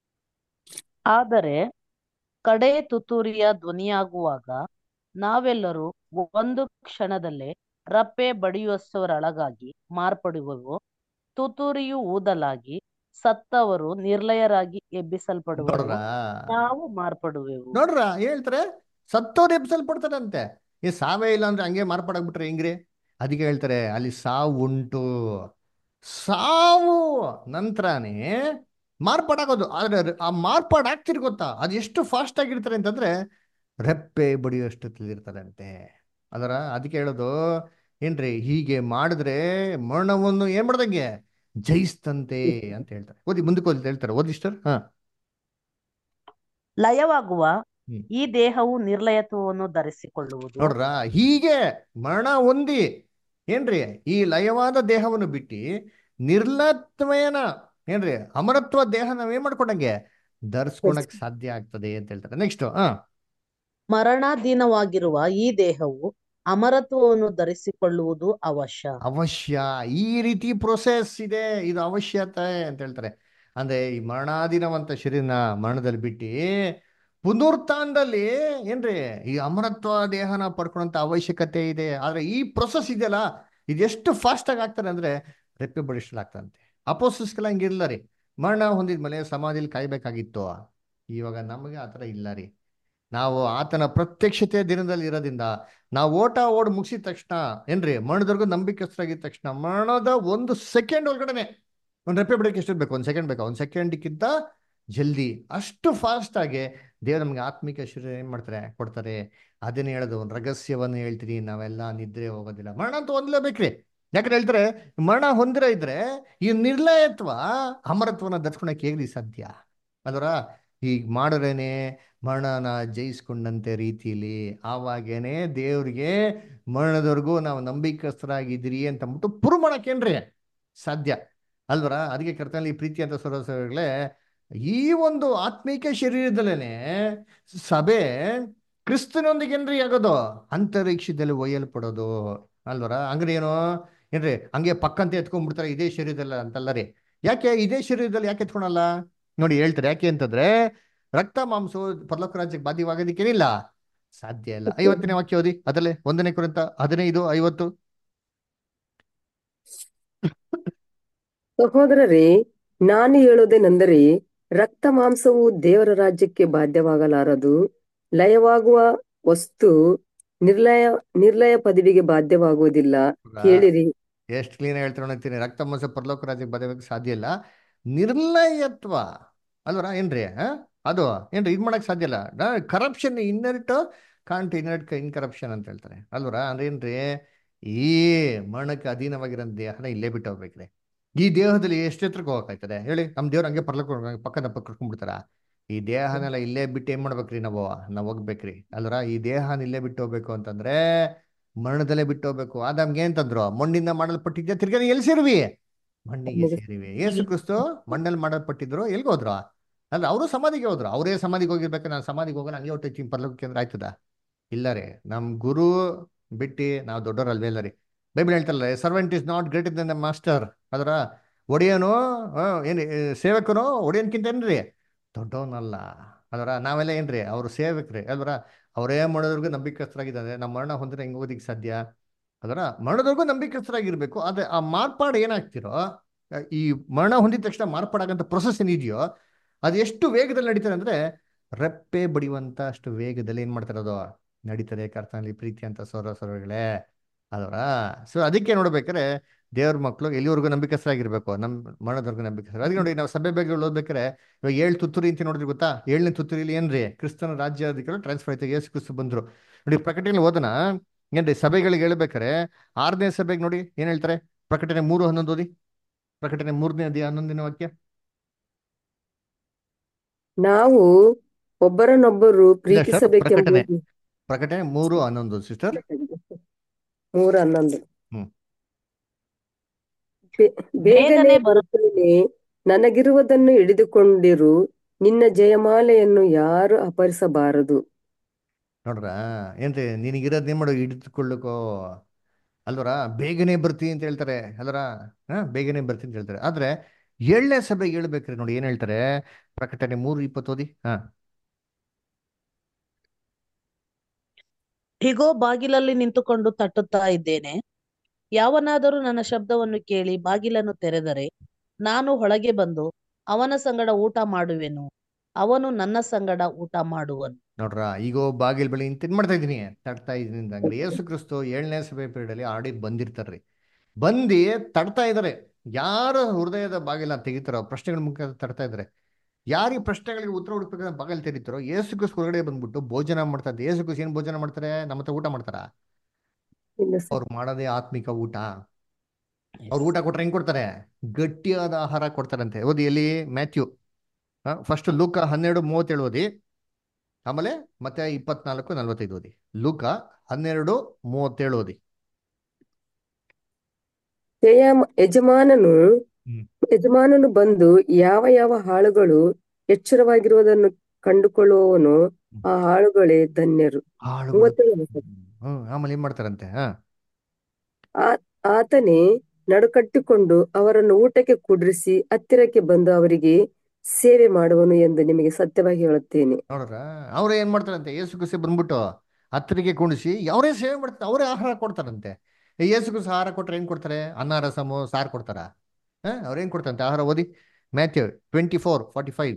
ಆದರೆ ಕಡೆ ತುತ್ತೂರಿಯ ಧ್ವನಿಯಾಗುವಾಗ ನಾವೆಲ್ಲರೂ ಒಂದು ಕ್ಷಣದಲ್ಲೇ ರಪ್ಪೆ ಬಡಿಯುವಷ್ಟರೊಳಗಾಗಿ ಮಾರ್ಪಡುವೆವು ತುತ್ತೂರಿಯು ಊದಲಾಗಿ ಸತ್ತವರು ನಿರ್ಲಯರಾಗಿ ಎಬ್ಬಿಸಲ್ಪಡುವರು ನೋಡ್ರಾ ನಾವು ಮಾರ್ಪಡುವೆವು ನೋಡ್ರ ಹೇಳ್ತಾರೆ ಸತ್ತೋರು ಎಬ್ಸಲ್ಪಡ್ತಾರಂತೆ ಈ ಸಾವೇ ಇಲ್ಲ ಅಂದ್ರೆ ಹಂಗೆ ಮಾರ್ಪಾಡಾಗ್ಬಿಟ್ರೆ ಹೆಂಗ್ರಿ ಅದಕ್ಕೆ ಹೇಳ್ತಾರೆ ಅಲ್ಲಿ ಸಾವು ಉಂಟು ಸಾವು ನಂತರನೇ ಮಾರ್ಪಾಡಾಗೋದು ಆದ್ರೆ ಆ ಮಾರ್ಪಾಡಾಗ್ತಿರ್ ಗೊತ್ತಾ ಅದು ಎಷ್ಟು ಫಾಸ್ಟ್ ಆಗಿರ್ತಾರೆ ಅಂತಂದ್ರೆ ರೆಪ್ಪೆ ಬಡಿಯೋಷ್ಟು ತಿಳಿದಿರ್ತಾರಂತೆ ಅದರ ಅದಕ್ಕೆ ಹೇಳೋದು ಏನ್ರಿ ಹೀಗೆ ಮಾಡಿದ್ರೆ ಮರಣವನ್ನು ಏನ್ ಮಾಡ್ದಂಗೆ ಜಯಿಸ್ತಂತೆ ಅಂತ ಹೇಳ್ತಾರೆ ಓದಿ ಮುಂದಕ್ಕೆ ಓದಿ ಹೇಳ್ತಾರೆ ಓದಿ ಸಿಸ್ಟರ್ ಹಾ ಲಯವಾಗುವ ಹ್ಮ್. ಈ ದೇಹವು ನಿರ್ಲಯತ್ವವನ್ನು ಧರಿಸಿಕೊಳ್ಳುವುದು ನೋಡ್ರ ಹೀಗೆ ಮರಣ ಹೊಂದಿ ಏನ್ರಿ ಈ ಲಯವಾದ ದೇಹವನ್ನು ಬಿಟ್ಟು ನಿರ್ಲತ್ಮಯನ ಏನ್ರಿ ಅಮರತ್ವ ದೇಹ ನಾವೇನ್ ಮಾಡ್ಕೊಂಡಂಗೆ ಧರಿಸ್ಕೊಳಕ್ ಸಾಧ್ಯ ಆಗ್ತದೆ ಅಂತ ಹೇಳ್ತಾರೆ ನೆಕ್ಸ್ಟ್ ಹಾ ಮರಣಾಧೀನವಾಗಿರುವ ಈ ದೇಹವು ಅಮರತ್ವವನ್ನು ಧರಿಸಿಕೊಳ್ಳುವುದು ಅವಶ್ಯ ಅವಶ್ಯ ಈ ರೀತಿ ಪ್ರೊಸೆಸ್ ಇದೆ ಇದು ಅವಶ್ಯತೆ ಅಂತ ಹೇಳ್ತಾರೆ ಅಂದ್ರೆ ಈ ಮರಣಾಧೀನವಂತ ಶರೀರನ ಮರಣದಲ್ಲಿ ಬಿಟ್ಟು ಪುನರುತ್ಥಾನದಲ್ಲಿ ಏನ್ರಿ ಈ ಅಮರತ್ವ ದೇಹನ ಪಡ್ಕೊಳ್ಳೋಂಥ ಅವಶ್ಯಕತೆ ಇದೆ ಆದ್ರೆ ಈ ಪ್ರೊಸೆಸ್ ಇದೆಯಲ್ಲ ಇದೆಷ್ಟು ಫಾಸ್ಟ್ ಆಗಿ ಆಗ್ತಾರೆ ಅಂದ್ರೆ ರೆಪ್ಪೆ ಬಡಿಸಲಾಗ್ತಂತೆ ಅಪೋಸಿಸ್ಗೆಲ್ಲ ಹಂಗಿಲ್ಲ ರೀ ಮರಣ ಹೊಂದಿದ್ಮೇಲೆ ಸಮಾಧಿಲಿ ಕಾಯ್ಬೇಕಾಗಿತ್ತು ಇವಾಗ ನಮಗೆ ಆ ಥರ ಇಲ್ಲ ರೀ ನಾವು ಆತನ ಪ್ರತ್ಯಕ್ಷತೆ ದಿನದಲ್ಲಿ ಇರೋದ್ರಿಂದ ನಾವು ಓಟ ಓಡ್ ಮುಗಿಸಿದ ತಕ್ಷಣ ಏನ್ರಿ ಮರಣದವರೆಗೂ ನಂಬಿಕಸ್ಥರಾಗಿದ್ದ ತಕ್ಷಣ ಮರಣದ ಒಂದು ಸೆಕೆಂಡ್ ಒಳಗಡೆನೆ ಒಂದು ರೆಪ್ಪೆ ಬಿಡಕ್ಕೆ ಎಷ್ಟು ಬೇಕು ಒಂದು ಸೆಕೆಂಡ್ ಬೇಕಾ ಒಂದು ಸೆಕೆಂಡ್ಗಿಂತ ಜಲ್ದಿ ಅಷ್ಟು ಫಾಸ್ಟ್ ಆಗಿ ದೇವ್ರು ನಮ್ಗೆ ಆತ್ಮಿಕ ಶರೀರ ಏನ್ ಮಾಡ್ತಾರೆ ಕೊಡ್ತಾರೆ ಅದನ್ನ ಹೇಳೋದು ಒಂದು ರಹಸ್ಯವನ್ನು ಹೇಳ್ತೀರಿ ನಾವೆಲ್ಲ ನಿದ್ರೆ ಹೋಗೋದಿಲ್ಲ ಮರಣ ಅಂತ ಹೊಂದಲೇಬೇಕ್ರಿ ಯಾಕಂದ್ರೆ ಹೇಳ್ತಾರೆ ಮರಣ ಹೊಂದಿರ ಇದ್ರೆ ಈ ನಿರ್ಲಯತ್ವ ಅಮರತ್ವನ ಧರಿಸ್ಕೊಳಕ್ಕೆ ಹೇಗ್ರಿ ಸಾಧ್ಯ ಅದರ ಈಗ ಮಾಡಿದ್ರೇನೆ ಮರಣನ ಜಯಿಸ್ಕೊಂಡಂತೆ ರೀತಿಲಿ ಆವಾಗೇನೆ ದೇವ್ರಿಗೆ ಮರಣದವರೆಗೂ ನಾವು ನಂಬಿಕಸ್ಥರಾಗಿದ್ದೀರಿ ಅಂತ ಅಂದ್ಬಿಟ್ಟು ಪ್ರೂವ್ ಮಾಡಕ್ಕೇನ್ರಿ ಸಾಧ್ಯ ಅಲ್ವರ ಅದಕ್ಕೆ ಕರ್ತನಲ್ಲಿ ಪ್ರೀತಿ ಅಂತ ಸರೋಸಗಳೇ ಈ ಒಂದು ಆತ್ಮೀಕ ಶರೀರದಲ್ಲೇನೆ ಸಭೆ ಕ್ರಿಸ್ತನೊಂದಿಗೆ ಏನ್ರಿ ಆಗೋದು ಅಂತರಿಕ್ಷದಲ್ಲಿ ಒಯ್ಯಲ್ಪಡೋದು ಅಲ್ವರ ಹಂಗ್ರೆ ಏನು ಏನ್ರಿ ಹಂಗೆ ಪಕ್ಕಂತ ಎತ್ಕೊಂಡ್ಬಿಡ್ತಾರೆ ಇದೇ ಶರೀರದಲ್ಲ ಅಂತಲ್ಲ ರೀ ಯಾಕೆ ಇದೇ ಶರೀರದಲ್ಲಿ ಯಾಕೆ ಎತ್ಕೊಳಲ್ಲ ನೋಡಿ ಹೇಳ್ತಾರೆ ಯಾಕೆ ಅಂತಂದ್ರೆ ರಕ್ತ ಮಾಂಸವು ಪರಲೋಕ ರಾಜ್ಯಕ್ಕೆ ಬಾಧ್ಯವಾಗೋದಕ್ಕೇನಿಲ್ಲ ಸಾಧ್ಯ ಇಲ್ಲ ಐವತ್ತನೇ ವಾಕ್ಯ ಓದಿ ಅದಲ್ಲೇ ಒಂದನೇ ಕುರಿತ ಹದಿನೈದು ಐವತ್ತು ಸಹೋದರರೇ ನಾನು ಹೇಳುವುದೇನೆಂದರೆ ರಕ್ತ ಮಾಂಸವು ದೇವರ ರಾಜ್ಯಕ್ಕೆ ಬಾಧ್ಯವಾಗಲಾರದು ಲಯವಾಗುವ ವಸ್ತು ನಿರ್ಲಯ ನಿರ್ಲಯ ಪದವಿಗೆ ಬಾಧ್ಯವಾಗುವುದಿಲ್ಲ ಕೇಳಿರಿ ಎಷ್ಟು ಕ್ಲೀನ್ ಹೇಳ್ತಾರೆ ಅಂತೀನಿ ರಕ್ತ ಮಾಂಸ ಪರಲೋಕ ರಾಜ್ಯಕ್ಕೆ ಬಾಧ್ಯವಾಗಕ್ಕೆ ಸಾಧ್ಯ ಇಲ್ಲ ನಿರ್ಲಯತ್ವ ಅಲ್ವರ ಏನ್ರಿ ಆ? ಅದು ಏನ್ರಿ ಇದು ಮಾಡಕ್ ಸಾಧ್ಯ ಇಲ್ಲ ಕರಪ್ಷನ್ ಇನ್ನರಿಟ್ ಕಾಂಟ್ ಇನ್ನರಿಟ್ ಇನ್ಕರಪ್ಷನ್ ಅಂತ ಹೇಳ್ತಾರೆ ಅಲ್ವರ ಅಂದ್ರೆ ಏನ್ರಿ ಈ ಮರಣಕ್ಕೆ ಅಧೀನವಾಗಿರೋ ದೇಹನ ಇಲ್ಲೇ ಬಿಟ್ಟು ಹೋಗ್ಬೇಕ್ರಿ ಈ ದೇಹದಲ್ಲಿ ಎಷ್ಟು ಎತ್ತರಕ್ಕೆ ಹೋಗಕ್ಕಾಯ್ತದೆ ಹೇಳಿ ನಮ್ಮ ದೇವ್ರ ಹಂಗೆ ಪರ್ಲಕ್ ಪಕ್ಕದ ಪಕ್ಕ ಕರ್ಕೊಂಡ್ಬಿಡ್ತಾರ ಈ ದೇಹನೆಲ್ಲ ಇಲ್ಲೇ ಬಿಟ್ಟು ಏನ್ ಮಾಡ್ಬೇಕ್ರಿ ನಾವು ನಾವು ಹೋಗ್ಬೇಕ್ರಿ ಅಲ್ವರ ಈ ದೇಹನ ಇಲ್ಲೇ ಬಿಟ್ಟು ಹೋಗ್ಬೇಕು ಅಂತಂದ್ರೆ ಮರಣದಲ್ಲೇ ಬಿಟ್ಟು ಹೋಗ್ಬೇಕು ಆದಾಮ್ಗೆ ಅಂತಂದ್ರು ಮಣ್ಣಿಂದ ಮಾಡಲ್ಪಟ್ಟಿದ್ದೆ ತಿರ್ಗಾ ನೀ ಎಲ್ಲಿ ಸೇರಿವಿ ಮಣ್ಣಿಗೆ ಸೇರಿವಿ ಏಸು ಕ್ರಿಸ್ತು ಮಣ್ಣಲ್ಲಿ ಮಾಡಲ್ಪಟ್ಟಿದ್ರು ಎಲ್ಗೆ ಹೋದ್ರು ಅಂದ್ರೆ ಅವರು ಸಮಾಧಿಗೆ ಹೋದ್ರು ಅವರೇ ಸಮಾಧಿಗೆ ಹೋಗಿರ್ಬೇಕು ನಾನು ಸಮಾಧಿಗೆ ಹೋಗಲ್ಲ ಹಂಗೆ ಹೊಟ್ಟೆ ಪರ್ಲೋಕ ಕೇಂದ್ರ ಆಯ್ತದ ಇಲ್ಲ ರೀ ನಮ್ ಗುರು ಬಿಟ್ಟು ನಾವು ದೊಡ್ಡವರಲ್ವೇ ಇಲ್ಲ ರೀ ಬೈಬಲ್ ಹೇಳ್ತಾರಲ್ಲ servant is not greater than the master ಅದರ ಒಡೆಯನು ಆ, ಏನ್ ಏ, ಸೇವಕನು ಒಡೆಯನ್ಕಿಂತ ಏನ್ರಿ ದೊಡ್ಡವನಲ್ಲ ಅದರ ನಾವೆಲ್ಲ ಏನ್ರಿ ಅವ್ರು ಸೇವಕ್ರಿ ಅಲ್ವರ ಅವರೇ ಮಾಡೋದ್ರಿಗೂ ನಂಬಿಕಸ್ಥರಾಗಿದ್ದಾರೆ ನಮ್ಮ ಮರಣ ಹೊಂದಿದ್ರೆ ಹೆಂಗ್ ಹೋಗೋದಿಕ್ ಸಾಧ್ಯ ಅದರ ಮರಣದವರೆಗೂ ನಂಬಿಕಸ್ಥರಾಗಿರ್ಬೇಕು ಆದ್ರೆ ಆ ಮಾರ್ಪಾಡು ಏನಾಗ್ತಿರೋ ಆ, ಈ ಮರಣ ಹೊಂದಿದ ತಕ್ಷಣ ಮಾರ್ಪಾಡಾಗಂತ ಪ್ರೊಸೆಸ್ ಏನಿದೆಯೋ ಅದು ಎಷ್ಟು ವೇಗದಲ್ಲಿ ನಡೀತಾರೆ ಅಂದ್ರೆ ರೆಪ್ಪೆ ಬಡಿಯುವಂತ ಅಷ್ಟು ವೇಗದಲ್ಲಿ ಏನ್ ಮಾಡ್ತಾರೆ ಅದು ನಡೀತಾರೆ ಕರ್ತನಲ್ಲಿ ಪ್ರೀತಿ ಅಂತ ಸೌರ ಸೌರಗಳೇ ಅದರ ಸೊ ಅದಕ್ಕೆ ನೋಡ್ಬೇಕಾದ್ರೆ ದೇವ್ರ ಮಕ್ಕಳು ಎಲ್ಲಿವರೆಗೂ ನಂಬಿಕಸ್ಥರಾಗಿರ್ಬೇಕು ನಮ್ಮ ಮರಣದವರೆಗೂ ನಂಬಿಕಸ್ಥರು ಅದಕ್ಕೆ ನೋಡಿ ನಾವು ಸಭೆ ಬಗ್ಗೆ ಓದ್ಬೇಕಾರೆ ಇವಾಗ ಏಳು ತುತ್ತೂರಿ ಅಂತ ನೋಡಿದ್ರಿ ಗೊತ್ತಾ ಏಳನೇ ತುತ್ತೂರಿಲಿ ಏನ್ರಿ ಕ್ರಿಸ್ತನ ರಾಜ್ಯಾಧಿಕಾರಿ ಟ್ರಾನ್ಸ್ಫರ್ ಆಯ್ತು ಯೇಸು ಕ್ರಿಸ್ತು ಬಂದ್ರು ನೋಡಿ ಪ್ರಕಟಣೆ ಓದನ ಏನ್ರಿ ಸಭೆಗಳಿಗೆ ಹೇಳ್ಬೇಕಾರೆ ಆರನೇ ಸಭೆಗೆ ನೋಡಿ ಏನ್ ಹೇಳ್ತಾರೆ ಪ್ರಕಟಣೆ ಮೂರು ಹನ್ನೊಂದು ಓದಿ ಪ್ರಕಟಣೆ ಮೂರನೇ ಅದೇ ಹನ್ನೊಂದನೇ ವಾಕ್ಯ ನಾವು ಒಬ್ಬರನ್ನೊಬ್ಬರು ಪ್ರೀತಿಸಬೇಕೆಂಬುದು ಪ್ರಕಟಣೆ. ಪ್ರಕಟಣೆ ಮೂರು ಹನ್ನೊಂದು ಸಿಸ್ಟರ್ ಮೂರ ಹನ್ನೊಂದು ಹ್ಮ್. ಬೆ- ಬೇಗನೆ ಬೇಗನೆ ಬರು ಬರುತ್ತೇನೆ ನನಗಿರುವುದನ್ನು ಹಿಡಿದುಕೊಂಡಿರು ನಿನ್ನ ಜಯಮಾಲೆಯನ್ನು ಯಾರು ಅಪಹರಿಸಬಾರದು ನೋಡ್ರ ಏನ್ರಿ ನಿನಗಿರೋದ್ ಏನ್ ಮಾಡು ಹಿಡಿದುಕೊಳ್ಳುಕೋ ಅಲ್ವರ ಬೇಗನೆ ಬರ್ತೀನಿ ಅಂತ ಹೇಳ್ತಾರೆ ಅಲ್ವರ ಹಾ ಬೇಗನೆ ಬರ್ತೀನಿ ಅಂತ ಹೇಳ್ತಾರೆ ಆದ್ರೆ ಏಳನೇ ಸಭೆಗೆ ಹೇಳ್ಬೇಕ್ರಿ ನೋಡಿ ಏನ್ ಹೇಳ್ತಾರೆ ಪ್ರಕಟಣೆ ಮೂರು ಇಪ್ಪತ್ತು ಓದಿ ಹಾ ಹೀಗೋ ಬಾಗಿಲಲ್ಲಿ ನಿಂತುಕೊಂಡು ತಟ್ಟುತ್ತಾ ಇದ್ದೇನೆ ಯಾವನಾದರೂ ನನ್ನ ಶಬ್ದವನ್ನು ಕೇಳಿ ಬಾಗಿಲನ್ನು ತೆರೆದರೆ ನಾನು ಒಳಗೆ ಬಂದು ಅವನ ಸಂಗಡ ಊಟ ಮಾಡುವೆನು ಅವನು ನನ್ನ ಸಂಗಡ ಊಟ ಮಾಡುವನು ನೋಡ್ರ ಈಗ ಬಾಗಿಲ್ ಬಳಿ ನಿಂತು ಏನ್ ಮಾಡ್ತಾ ಇದೀನಿ ತಡ್ತಾ ಇದೀನಿ ಅಂದಂಗ್ರಿ ಯೇಸು ಕ್ರಿಸ್ತು ಏಳನೇ ಸಭೆ ಪೀರಿಯಡ್ ಅಲ್ಲಿ ಆಡಿ ಬಂದಿರ್ತಾರ್ರಿ ಬಂದು ತಡ್ತಾ ಇದಾರೆ ಯಾರು ಹೃದಯದ ಬಾಗಿಲ ತೆಗಿತಾರೋ ಪ್ರಶ್ನೆಗಳ ಮುಖ ತರ್ತಾ ಇದ್ದಾರೆ ಯಾರು ಈ ಪ್ರಶ್ನೆಗಳಿಗೆ ಉತ್ತರ ಹುಡುಕ್ಬೇಕಂದ್ರೆ ಬಾಗಿಲು ತೆರೀತಾರೋ ಏಸು ಕ್ರಿಸ್ತ ಹೊರಗಡೆ ಬಂದ್ಬಿಟ್ಟು ಭೋಜನ ಮಾಡ್ತಾರೆ ಏಸು ಕ್ರಿಸ್ತ ಏನ್ ಭೋಜನ ಮಾಡ್ತಾರೆ ನಮ್ಮ ಹತ್ರ ಊಟ ಮಾಡ್ತಾರ ಇಲ್ಲ ಸರ್ ಅವ್ರು ಮಾಡೋದೇ ಆತ್ಮಿಕ ಊಟ ಅವ್ರು ಊಟ ಕೊಟ್ರೆ ಹೆಂಗ್ ಕೊಡ್ತಾರೆ ಗಟ್ಟಿಯಾದ ಆಹಾರ ಕೊಡ್ತಾರಂತೆ ಓದಿ ಎಲ್ಲಿ ಮ್ಯಾಥ್ಯೂ ಫಸ್ಟ್ ಲೂಕ ಹನ್ನೆರಡು ಮೂವತ್ತೇಳು ಓದಿ ಆಮೇಲೆ ಮತ್ತೆ ಇಪ್ಪತ್ನಾಲ್ಕು ನಲ್ವತ್ತೈದು ಓದಿ ಲೂಕ ಹನ್ನೆರಡು ಮೂವತ್ತೇಳು ಓದಿ ಯಜಮ- ಯಜಮಾನನು ಹ್ಮ್. ಯಜಮಾನನು ಬಂದು ಯಾವ ಯಾವ ಹಾಳುಗಳು ಎಚ್ಚರವಾಗಿರುವುದನ್ನು ಕಂಡುಕೊಳ್ಳುವವನು ಆ ಹಾಳುಗಳೇ ಧನ್ಯರು ಆಳುಗಳು ಮೂವತ್ತೇಳು ಸರ್. ಹ್ಮ್ ಆಮೇಲೆ ಏನ್ ಮಾಡ್ತಾರಂತೆ ಹಾ ಆ- ಆತನೇ ನಡುಕಟ್ಟಿಕೊಂಡು ಅವರನ್ನು ಊಟಕ್ಕೆ ಕುಡ್ರಿಸಿ ಹತ್ತಿರಕ್ಕೆ ಬಂದು ಅವರಿಗೆ ಸೇವೆ ಮಾಡುವನು ಎಂದು ನಿಮಗೆ ಸತ್ಯವಾಗಿ ಹೇಳುತ್ತೇನೆ ನೋಡ್ರ ಅವ್ರೇ ಏನ್ ಮಾಡ್ತಾರಂತೆ ಏಸು ಕುಸಿ ಬಂದ್ಬಿಟ್ಟು ಹತ್ತರಿಗೆ ಕುಣಿಸಿ ಅವರೇ ಸೇವೆ ಮಾಡ್ತಾರೆ ಅವರೇ ಆಹಾರ ಕೊಡ್ತಾರಂತೆ ಈ ಏಸು ಕುಸಿ ಆಹಾರ ಕೊಟ್ರೆ ಏನ್ ಕೊಡ್ತಾರೆ ಅನ್ನ ರಸಮು ಸಾರು ಕೊಡ್ತಾರ ಹಾ ಅವ್ರೇನ್ ಕೊಡ್ತಾರಂತೆ ಆಹಾರ ಓದಿ Matthew twenty four forty five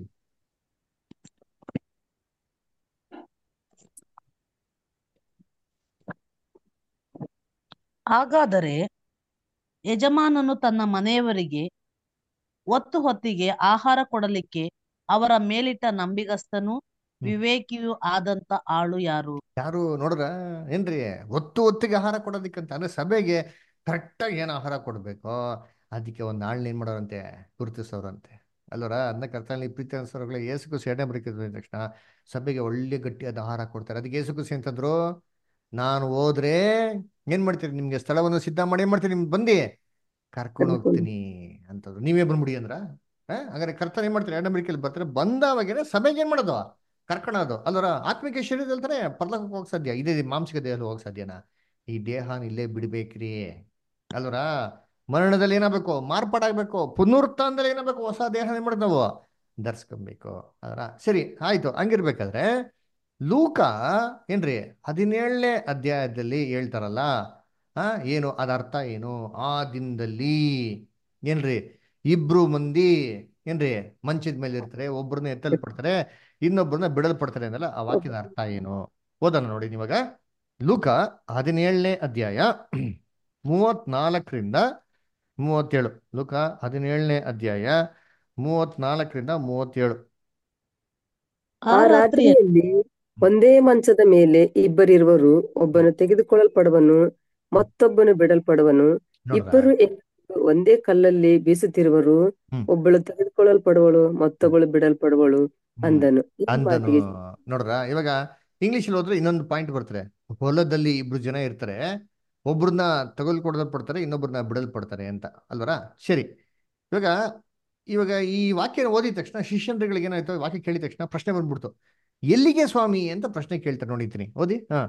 ಹಾಗಾದರೆ ಯಜಮಾನನು ತನ್ನ ಮನೆಯವರಿಗೆ ಒತ್ತು ಹೊತ್ತಿಗೆ ಆಹಾರ ಕೊಡಲಿಕ್ಕೆ ಅವರ ಮೇಲಿಟ್ಟ ನಂಬಿಗಸ್ತನೂ ವಿವೇಕಿಯೂ ಆದಂತ ಆಳು ಯಾರು ಯಾರು ನೋಡ್ರ ಏನ್ರಿ ಒತ್ತು ಒತ್ತಿಗೆ ಆಹಾರ ಕೊಡೋದಕ್ಕಂತ ಅಂದ್ರೆ ಸಭೆಗೆ ಕರೆಕ್ಟಾಗಿ ಏನು ಆಹಾರ ಕೊಡ್ಬೇಕೋ ಅದಕ್ಕೆ ಒಂದು ಆಳ್ನ ಏನ್ ಮಾಡೋರಂತೆ ಗುರುತಿಸೋರಂತೆ ಅಲ್ವರ ಅದನ್ನ ಕರ್ತನಲ್ಲಿ ಪ್ರೀತಿ ಅನ್ಸೋರ್ಗಳ ಏಸು ಕುಸಿ ಎಣ್ಣೆ ಬರೀಕಿದ್ರು ಅಂದ ತಕ್ಷಣ ಸಭೆಗೆ ಒಳ್ಳೆ ಗಟ್ಟಿಯಾದ ಆಹಾರ ಕೊಡ್ತಾರೆ ಅದಕ್ಕೆ ಏಸು ಕುಸಿ ಅಂತಂದ್ರು ನಾನು ಹೋದ್ರೆ ಏನ್ ಮಾಡ್ತೀರಿ ನಿಮ್ಗೆ ಸ್ಥಳವನ್ನು ಸಿದ್ಧ ಮಾಡಿ ಏನ್ ಮಾಡ್ತೀರಿ ನಿಮ್ಗೆ ಬಂದು ಕರ್ಕೊಂಡು ಹೋಗ್ತೀನಿ ಅಂತಂದ್ರು ನೀವೇ ಬಂದ್ಬಿಡಿ ಅಂದ್ರ ಆ? ಹಾಗಾದ್ರೆ ಕರ್ತನ ಏನ್ ಮಾಡ್ತಾರೆ ಎರಡಂಬರಿಕೆಯಲ್ಲಿ ಬರ್ತಾರೆ ಬಂದವಾಗೇನೆ ಸಭೆಗೆ ಏನ್ ಮಾಡೋದು ಕರ್ಕೊಳೋದು ಅಲ್ಲರ ಆತ್ಮಿಕ ಶರೀರದಲ್ಲಿ ತಾನೇ ಪರ್ಲೋಕಕ್ಕೆ ಹೋಗಕ್ ಸಾಧ್ಯ ಇದೇ ಮಾಂಸಿಕ ದೇಹದಲ್ಲಿ ಹೋಗಕ್ ಸಾಧ್ಯನಾ ಈ ದೇಹನ ಇಲ್ಲೇ ಬಿಡ್ಬೇಕ್ರಿ ಅಲ್ವರ ಮರಣದಲ್ಲಿ ಏನಾಗಬೇಕು ಮಾರ್ಪಾಡಾಗಬೇಕು ಪುನರುತ್ಥಾನದಲ್ಲಿ ಏನಾಗಬೇಕು ಹೊಸ ದೇಹ ಏನ್ ಮಾಡೋದು ನಾವು ಧರಿಸ್ಕೊಬೇಕು ಅದರ ಸರಿ ಆಯ್ತು ಹಂಗಿರ್ಬೇಕಾದ್ರೆ ಲೂಕ ಏನ್ರಿ ಹದಿನೇಳನೇ ಅಧ್ಯಾಯದಲ್ಲಿ ಹೇಳ್ತಾರಲ್ಲ ಆ ಏನು ಅದ ಅರ್ಥ ಏನು ಆ ದಿನದಲ್ಲಿ ಏನ್ರಿ ಇಬ್ರು ಮಂದಿ ಏನ್ರಿ ಮಂಚದ ಮೇಲೆ ಇರ್ತಾರೆ ಒಬ್ಬರನ್ನ ಎತ್ತಲ್ಪಡ್ತಾರೆ ಇನ್ನೊಬ್ಬರನ್ನ ಬಿಡಲ್ಪಡ್ತಾರೆ ಅಂದಲ್ಲ ಆ ವಾಕ್ಯದ ಅರ್ಥ ಏನು ಓದೋಣ ನೋಡಿ ಇವಾಗ ಲೂಕ ಹದಿನೇಳನೇ ಅಧ್ಯಾಯ ಮೂವತ್ನಾಲ್ಕರಿಂದ ಮೂವತ್ತೇಳು ಲೂಕ ಹದಿನೇಳನೇ ಅಧ್ಯಾಯ ಮೂವತ್ನಾಲ್ಕರಿಂದ ಮೂವತ್ತೇಳು ಆ ಆ ರಾತ್ರಿ ರಾತ್ರಿಯಲ್ಲಿ ಒಂದೇ ಮಂಚದ ಮೇಲೆ ಇಬ್ಬರಿರುವರು ಒಬ್ಬನು ತೆಗೆದುಕೊಳ್ಳಲ್ಪಡುವನು ಮತ್ತೊಬ್ಬನು ಬಿಡಲ್ಪಡುವನು ನೋಡ್ರಾ ಇಬ್ಬರು ಹೆಂಗಸರು ಒಂದೇ ಕಲ್ಲಲ್ಲಿ ಬೀಸುತ್ತಿರುವರು ಹ್ಮ್. ಒಬ್ಬಳು ತೆಗೆದುಕೊಳ್ಳಲ್ಪಡುವಳು ಮತ್ತೊಬ್ಬಳು ಬಿಡಲ್ಪಡುವಳು ಹ್ಮ್. ಅಂದನು ಈ ಅಂದನು ಮಾತಿಗೆ ನೋಡ್ರ ಇವಾಗ ಇಂಗ್ಲಿಷ್ ಹೋದ್ರೆ ಇನ್ನೊಂದು ಪಾಯಿಂಟ್ ಬರ್ತಾರೆ ಹೊಲದಲ್ಲಿ ಇಬ್ರು ಜನ ಇರ್ತಾರೆ ಒಬ್ರನ್ನ ತಗೊಳ್ಕೊಡಲ್ಪಡ್ತಾರೆ ಇನ್ನೊಬ್ರನ್ನ ಬಿಡಲ್ಪಡ್ತಾರೆ ಅಂತ ಅಲ್ವರ ಸರಿ ಇವಾಗ ಇವಾಗ ಈ ವಾಕ್ಯನ ಓದಿದ ತಕ್ಷಣ ಶಿಷ್ಯಂದ್ರಗಳಿಗೆ ಏನಾಯ್ತು ವಾಕ್ಯ ಕೇಳಿದ ತಕ್ಷಣ ಪ್ರಶ್ನೆ ಬಂದ್ಬಿಡ್ತು ಎಲ್ಲಿಗೆ ಸ್ವಾಮಿ ಅಂತ ಪ್ರಶ್ನೆ ಕೇಳ್ತಾರೆ ನೋಡಿದ್ದೀನಿ ಓದಿ ಹಾ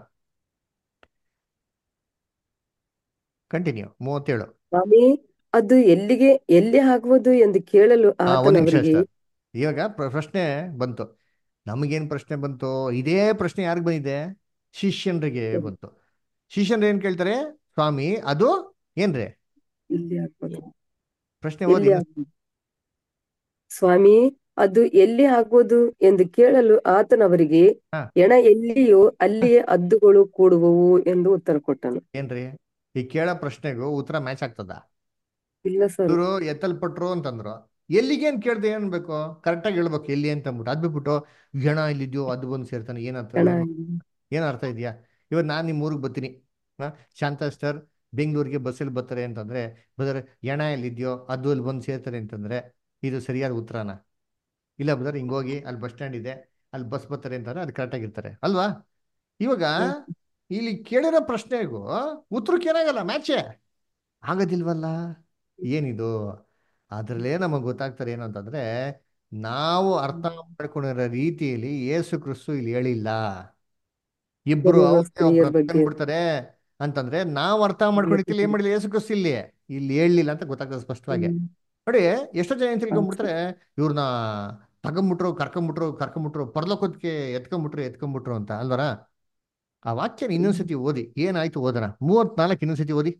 ಕಂಟಿನ್ಯೂ ಮೂವತ್ತೇಳು ಸ್ವಾಮಿ ಅದು ಎಲ್ಲಿಗೆ ಎಲ್ಲಿ ಆಗುವುದು ಎಂದು ಕೇಳಲು ಆ ಆತನು ಒಂದ್ ನಿಮಿಷ ಅವರಿಗೆ ಅಷ್ಟ ಇವಾಗ ಪ್ರ- ಪ್ರಶ್ನೆ ಬಂತು ನಮಗೇನ್ ಪ್ರಶ್ನೆ ಬಂತು ಇದೇ ಪ್ರಶ್ನೆ ಯಾರಿಗೆ ಬಂದಿದೆ ಶಿಷ್ಯನ್ರಿಗೆ ಬಂತು ಶಿಷ್ಯನ್ರು ಏನ್ ಕೇಳ್ತಾರೆ ಸ್ವಾಮಿ ಅದು ಏನ್ರಿ ಇಲ್ಲಿ ಆಗುವುದು ಪ್ರಶ್ನೆ ಓದಿ ಎಲ್ಲಿ ಆಗುವುದು ಸ್ವಾಮಿ ಅದು ಎಲ್ಲಿ ಆಗುವುದು ಎಂದು ಕೇಳಲು ಆತನು ಅವರಿಗೆ ಹಾ. ಎಣ ಎಲ್ಲಿಯೋ ಅಲ್ಲಿಯೇ ಹದ್ದುಗಳು ಕೂಡುವವು ಎಂದು ಉತ್ತರ ಕೊಟ್ಟನು ಏನ್ರಿ ಈ ಕೇಳೋ ಪ್ರಶ್ನೆಗೂ ಉತ್ತರ ಮ್ಯಾಚ್ ಆಗ್ತದ ಇಲ್ಲ ಸರ್ ಇವರು ಎತ್ತಲ್ಪಟ್ರು ಅಂತಂದ್ರು ಎಲ್ಲಿಗೆ ಏನ್ ಕೇಳ್ದೆ ಏನ್ ಬೇಕು ಕರೆಕ್ಟಾಗಿ ಹೇಳ್ಬೇಕು ಎಲ್ಲಿ ಅಂತ ಅಂದ್ಬಿಟ್ಟು ಅದ್ ಬಿಟ್ಬಿಟ್ಟು ಹೆಣ ಇಲ್ಲಿದ್ಯೋ ಅದು ಬಂದು ಸೇರ್ತಾನೆ ಏನಂತ ಎಣ ಏನ್ ಅರ್ಥ ಇದೆಯಾ ಇವತ್ತು ನಾನು ನಿಮ್ಮ ಊರಿಗೆ ಬರ್ತೀನಿ ಹಾ ಶಾಂತ ಸ್ಟರ್ ಬೆಂಗಳೂರಿಗೆ ಬಸ್ಸಲ್ಲಿ ಬರ್ತಾರೆ ಅಂತಂದ್ರೆ ಬದರ್ ಎಣ ಎಲ್ಲಿದ್ಯೋ ಅದು ಅಲ್ಲಿ ಬಂದು ಸೇರ್ತಾರೆ ಅಂತಂದ್ರೆ ಇದು ಸರಿಯಾದ ಉತ್ತರನ ಇಲ್ಲ ಬದರ್ ಹಿಂಗೋಗಿ ಅಲ್ಲಿ ಬಸ್ ಸ್ಟ್ಯಾಂಡ್ ಇದೆ ಅಲ್ಲಿ ಬಸ್ ಬರ್ತಾರೆ ಅಂತಂದ್ರೆ ಅದು ಕರೆಕ್ಟಾಗಿ ಇರ್ತಾರೆ ಅಲ್ವಾ ಇವಾಗ ಇಲ್ಲಿ ಕೇಳಿರೋ ಪ್ರಶ್ನೆಗೂ ಉತ್ತರಕ್ಕೆ ಏನಾಗಲ್ಲ ಮ್ಯಾಚೇ ಆಗೋದಿಲ್ವಲ್ಲ ಏನಿದು ಅದ್ರಲ್ಲೇ ನಮಗೆ ಗೊತ್ತಾಗ್ತಾರೆ ಏನು ಅಂತಂದ್ರೆ ನಾವು ಅರ್ಥ ಮಾಡ್ಕೊಂಡಿರೋ ರೀತಿಯಲ್ಲಿ ಯೇಸು ಕ್ರಿಸ್ತು ಇಲ್ಲಿ ಹೇಳಿಲ್ಲ ಇಬ್ರು ಗರ್ಭಿಣಿ ಅವ್ರಿಗೆ ಸ್ತ್ರೀಯರ ಒಬ್ರು ಬಗ್ಗೆ ಬಿಡ್ತಾರೆ ಅಂತಂದ್ರೆ ನಾವು ಅರ್ಥ ಮಾಡ್ಕೊಂಡಿದ್ದಿಲ್ಲ ಏನ್ ಮಾಡಿಲ್ಲ ಯೇಸು ಕ್ರಿಸ್ತು ಇಲ್ಲಿ ಇಲ್ಲಿ ಹೇಳಲಿಲ್ಲ ಅಂತ ಗೊತ್ತಾಗ್ತದೆ ಸ್ಪಷ್ಟವಾಗಿ ಹ್ಮ್. ನೋಡಿ ಎಷ್ಟೋ ಜನ ಏನ್ ತಿಳ್ಕೊಂಡ್ಬಿಡ್ತಾರೆ ಇವ್ರನ್ನ ತಗೊಂಬಿಟ್ರು ಕರ್ಕೊಂಬಿಟ್ರು ಕರ್ಕೊಂಬಿಟ್ರು ಪರಲೋಕಕ್ಕೆ ಎತ್ಕೊಂಬಿಟ್ರು ಎತ್ಕೊಂಬಿಟ್ರು ಅಂತ ಅಲ್ವರ ಆ ವಾಕ್ಯನ ಇನ್ನೊಂದ್ಸತಿ ಓದಿ ಏನಾಯ್ತು ಓದೋಣ ಮೂವತ್ನಾಲ್ಕು ಇನ್ನೊಂದ್ಸತಿ ಓದಿ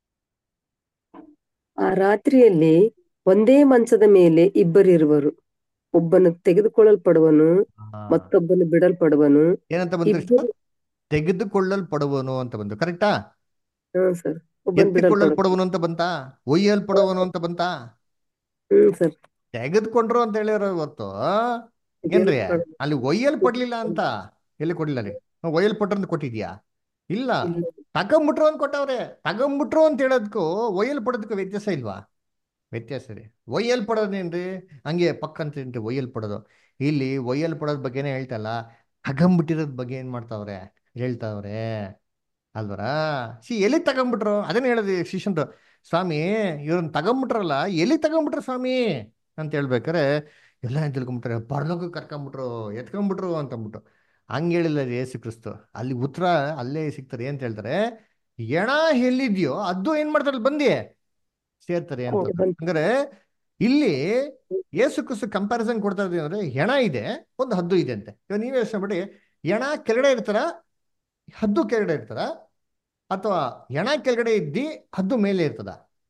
ಆ ರಾತ್ರಿಯಲ್ಲಿ ಒಂದೇ ಮಂಚದ ಮೇಲೆ ಇಬ್ಬರಿರುವರು ಒಬ್ಬನು ತೆಗೆದುಕೊಳ್ಳಲ್ಪಡುವನು ಆ, ಮತ್ತೊಬ್ಬನು ಬಿಡಲ್ಪಡುವನು ಏನಂತ ಬಂತು ಇಬ್ಬರು ತೆಗೆದುಕೊಳ್ಳಲ್ಪಡುವನು ಅಂತ ಬಂದು ಕರೆಕ್ಟಾ ಹಾ ಸರ್ ಒಬ್ಬನ್ ಬಿಡಲ್ಪಡುವನು ಎತ್ತಿಕೊಳ್ಳಲ್ಪಡುವನು ಅಂತ ಬಂತಾ ಒಯ್ಯಲ್ಪಡುವನು ಅಂತ ಬಂತಾ ಹ್ಮ್ ಸರ್ ತೆಗೆದುಕೊಂಡ್ರು ಅಂತ ಹೇಳಿರೋ ಹೊರ್ತು ಏನ್ರಿ ಅಲ್ಲಿ ಒಯ್ಯಲ್ಪಡ್ಲಿಲ್ಲ ಅಂತ ಎಲ್ಲಿ ಕೊಡ್ಲಿಲ್ಲ ರೀ ಒಯ್ಯಲ್ಪಟ್ರು ಅಂತ ಕೊಟ್ಟಿದ್ಯಾ ಇಲ್ಲ ತಗೊಂಬಿಟ್ರು ಅಂತ ಕೊಟ್ಟವ್ರೆ ತಗೊಂಬಿಟ್ರು ಅಂತ ಹೇಳೋದಕ್ಕೂ ಒಯ್ಯಲ್ಪಡೋದಕ್ಕೂ ವ್ಯತ್ಯಾಸ ಇಲ್ವಾ ವ್ಯತ್ಯಾಸ ರೀ ಒಯ್ಯಲ್ಪಡೋದೇನ್ರಿ ಹಂಗೆ ಪಕ್ಕ ಅಂತ ಏನ್ರಿ ಒಯ್ಯಲ್ಪಡೋದು ಇಲ್ಲಿ ಒಯ್ಯಲ್ಪಡೋದ್ ಬಗ್ಗೆನೇ ಹೇಳ್ತಲ್ಲ ತಗೊಂಬಿಟ್ಟಿರೋದ್ ಬಗ್ಗೆ ಏನ್ ಮಾಡ್ತಾವ್ರೆ ಹೇಳ್ತಾವ್ರೆ ಅಲ್ವರಾ ಸಿ ಎಲ್ಲಿ ತಗೊಂಬಿಟ್ರು ಅದನ್ನ ಹೇಳೋದು ಶಿಷ್ಯನ್ರು ಸ್ವಾಮಿ ಇವ್ರನ್ನ ತಗೊಂಬಿಟ್ರಲ್ಲ ಎಲ್ಲಿ ತಗೊಂಬಿಟ್ರು ಸ್ವಾಮಿ ಅಂತ ಹೇಳ್ಬೇಕಾರೆ ಎಲ್ಲ ಏನ್ ತಿಳ್ಕೊಂಬಿಟ್ರೆ ಪರಲೋಕ ಕರ್ಕೊಂಬಿಟ್ರು ಎತ್ಕೊಂಬಿಟ್ರು ಅಂತಂದ್ಬಿಟ್ಟು ಹಂಗೆ ಹೇಳಿಲ್ಲ ರೀ ಯೇಸು ಕ್ರಿಸ್ತು ಅಲ್ಲಿ ಉತ್ತರ ಅಲ್ಲೇ ಸಿಗ್ತಾರೆ ಅಂತ ಹೇಳ್ತಾರೆ ಎಣ ಎಲ್ಲಿದ್ಯೋ ಅದು ಏನ್ ಮಾಡ್ತಾರೆ ಬಂದಿ ಸೇರ್ತಾರೆ ಅಂತ ಹೌದು, ಬಂತು. ಹಂಗಾರೆ ಇಲ್ಲಿ ಯೇಸು ಕ್ರಿಸ್ತು ಕಂಪ್ಯಾರಿಸನ್ ಕೊಡ್ತಾ ಇದ್ದೀವಿ ಅಂದ್ರೆ ಹೆಣ ಇದೆ ಒಂದು ಹದ್ದು ಇದೆ ಅಂತೆ ಇವಾಗ ನೀವೇ ಯೋಚನೆ ಮಾಡಿ ಹೆಣ ಕೆಳಗಡೆ ಇರ್ತಾರ ಹದ್ದು ಕೆಳಗಡೆ ಇರ್ತಾರ ಅಥವಾ ಹೆಣ ಕೆಳಗಡೆ ಇದ್ದಿ ಹದ್ದು ಮೇಲೆ ಇರ್ತದ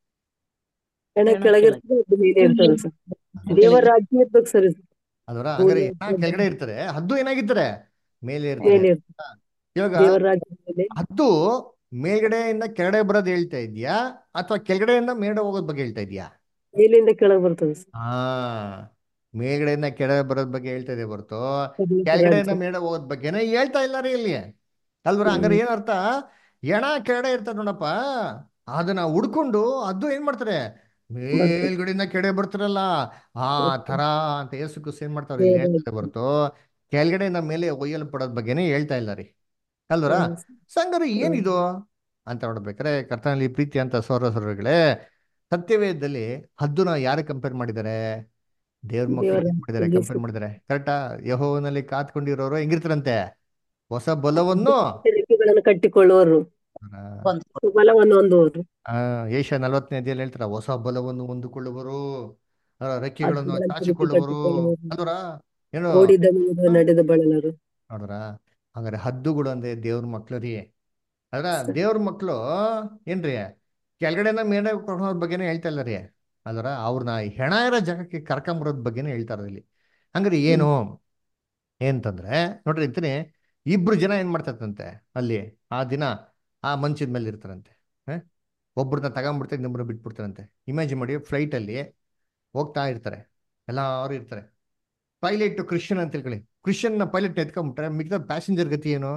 ಹೆಣ ಹೆಣ ಕೆಳಗೆ ಕೆಳಗೆ. ಇರ್ತದೆ, ಅದು ಮೇಲೆ ಇರ್ತದೆ ಸರ್ ದೇವರ ರಾಜ್ಯ ಇರ್ಬೇಕು ಸರ್ ಇದು. ಅದರ ಹಂಗಾರೆ ಹೌದು. ಹೆಣ ಕೆಳಗಡೆ ಇರ್ತಾರೆ ಹದ್ದು ಏನಾಗಿರ್ತಾರೆ ಮೇಲೆ ಇರ್ತಾರೆ ಮೇಲೆ ಇರ್ತದೆ ಇವಾಗ ದೇವರ ರಾಜ್ಯ ಮೇಲೆ ಹದ್ದು ಮೇಲ್ಗಡೆಯಿಂದ ಕೆಳಗಡೆ ಬರೋದು ಹೇಳ್ತಾ ಇದೆಯಾ ಅಥವಾ ಕೆಳಗಡೆಯಿಂದ ಮೇಲೆ ಹೋಗೋದ್ ಬಗ್ಗೆ ಹೇಳ್ತಾ ಇದೆಯಾ ಮೇಲಿಂದ ಕೆಳಗೆ ಬರ್ತದೆ ಸರ್ ಹಾ ಮೇಲ್ಗಡೆಯಿಂದ ಕೆಳಗೆ ಬರೋದ್ ಬಗ್ಗೆ ಹೇಳ್ತಾ ಇದೆ ಹೊರತು ಪರಲೋಕ ಕೆಳಗಡೆಯಿಂದ ರಾಜ್ಯ. ಮೇಲೆ ಹೋಗೋದ್ ಬಗ್ಗೆನೇ ಹೇಳ್ತಾ ಇಲ್ಲ ರೀ ಇಲ್ಲಿ ಅಲ್ವರ ಹಂಗಾರೆ ಏನರ್ಥ ಎಣ ಕೆಳಗಡೆ ಇರ್ತದೆ ನೋಡಪ್ಪ ಅದನ್ನ ಹುಡ್ಕೊಂಡು ಅದು ಏನ್ ಮಾಡ್ತಾರೆ ಮೇಲ್ಗಡೆಯಿಂದ ಕೆಳಗೆ ಬರ್ತಾರಲ್ಲ ಆ ತರ ಅಂತ ಯೇಸು ಕ್ರಿಸ್ತ ಏನ್ ಮಾಡ್ತಾರೆ ಇಲ್ಲಿ ಹೇಳ್ತಾರೆ ಹೊರತು ಕೆಳಗಡೆಯಿಂದ ಮೇಲೆ ಒಯ್ಯಲ್ಪಡೋದ್ ಬಗ್ಗೆನೇ ಹೇಳ್ತಾ ಇಲ್ಲ ರೀ ಅಲ್ವರ ಹ್ಮ್. ಸಂಗರು ಏನಿದು ಅಂತ ನೋಡ್ಬೇಕಾರೆ ಕರ್ತನಲ್ಲಿ ಪ್ರೀತಿ ಅಂತ ಸೌರ ಸೌರಗಳೇ ಸತ್ಯವೇದದಲ್ಲಿ ಹದ್ದುನ ಯಾರು ಕಂಪೇರ್ ಮಾಡಿದ್ದಾರೆ ದೇವ್ರ ಮಕ್ಕಳು ದೇವರ ಮಾಡಿದ್ದಾರೆ ಯೇಸು. ಕಂಪೇರ್ ಮಾಡಿದ್ದಾರೆ ಕರೆಕ್ಟಾ ಯಹೋವನಲ್ಲಿ ಕಾತ್ಕೊಂಡಿರೋರು ಹೆಂಗಿರ್ತಾರಂತೆ ಹೊಸ ಬಲವನ್ನು ರೆಕ್ಕೆಗಳನ್ನು ಕಟ್ಟಿಕೊಳ್ಳುವರು ಹೊಂದ್ಕೊಂಡು ಬಲವನ್ನು ಹೊಂದುವರು ಆ ಏಷ್ಯಾ ನಲವತ್ತನೇ ಅಧ್ಯಾಯಲ್ಲಿ ಹೇಳ್ತಾರ ಹೊಸ ಬಲವನ್ನು ಹೊಂದಿಕೊಳ್ಳುವರು ಆ, ರೆಕ್ಕೆಗಳನ್ನು ಹದ್ದುಗಳನ್ನು ಚಾಚಿಕೊಳ್ಳುವರು ಕಟ್ಟಿಕೊಳ್ಳುವರು. ಅಲ್ವರ ಏನು ಓಡಿದ ಮೇಲೆ ನಡೆದ ಬಳಲರು ನೋಡ್ರ ಹಂಗಾರೆ ಹದ್ದುಗಳು ಅಂದ್ರೆ ದೇವ್ರ ಮಕ್ಳು ರೀ ಅದ್ರ ದೇವ್ರ ಮಕ್ಳು ಏನ್ರಿ ಕೆಳಗಡೆನ ಮೇಲೆ ಕೊಡೋದ್ ಬಗ್ಗೆನೇ ಹೇಳ್ತಾ ಇಲ್ಲ ರೀ ಅದರ ಅವ್ರನ್ನ ಹೆಣ ಇರೋ ಜಾಗಕ್ಕೆ ಕರ್ಕೊಂಬರೋದ್ ಬಗ್ಗೆನೇ ಹೇಳ್ತಾರ ಇಲ್ಲಿ ಹಂಗಾರೆ ಏನು ಏನಂತಂದ್ರೆ ನೋಡ್ರಿ ಅಂತೀನಿ ಇಬ್ರು ಜನ ಏನ್ ಮಾಡ್ತಾರಂತೆ ಅಲ್ಲಿ ಆ ದಿನ ಆ ಮಂಚದ ಮೇಲೆ ಇರ್ತಾರಂತೆ ಹ? ಒಬ್ರನ್ನ ತಗೊಂಡ್ಬಿಡ್ತಾರೆ ಇನ್ನೊಬ್ರು ಬಿಟ್ಬಿಡ್ತಾರಂತೆ ಇಮ್ಯಾಜಿನ್ ಮಾಡಿ ಫ್ಲೈಟ್ ಅಲ್ಲಿ ಹೋಗ್ತಾ ಇರ್ತಾರೆ ಎಲ್ಲಾರು ಇರ್ತಾರೆ ಪೈಲಟ್ ಕ್ರಿಶ್ಚಿಯನ್ ಅಂತ ತಿಳ್ಕೊಳ್ಳಿ ಕ್ರಿಶ್ಚಿಯನ್ ಪೈಲಟ್ ಎತ್ಕೊಂಡ್ಬಿಟ್ರೆ ಮಿಗದ ಪ್ಯಾಸೆಂಜರ್ ಗತಿ ಏನು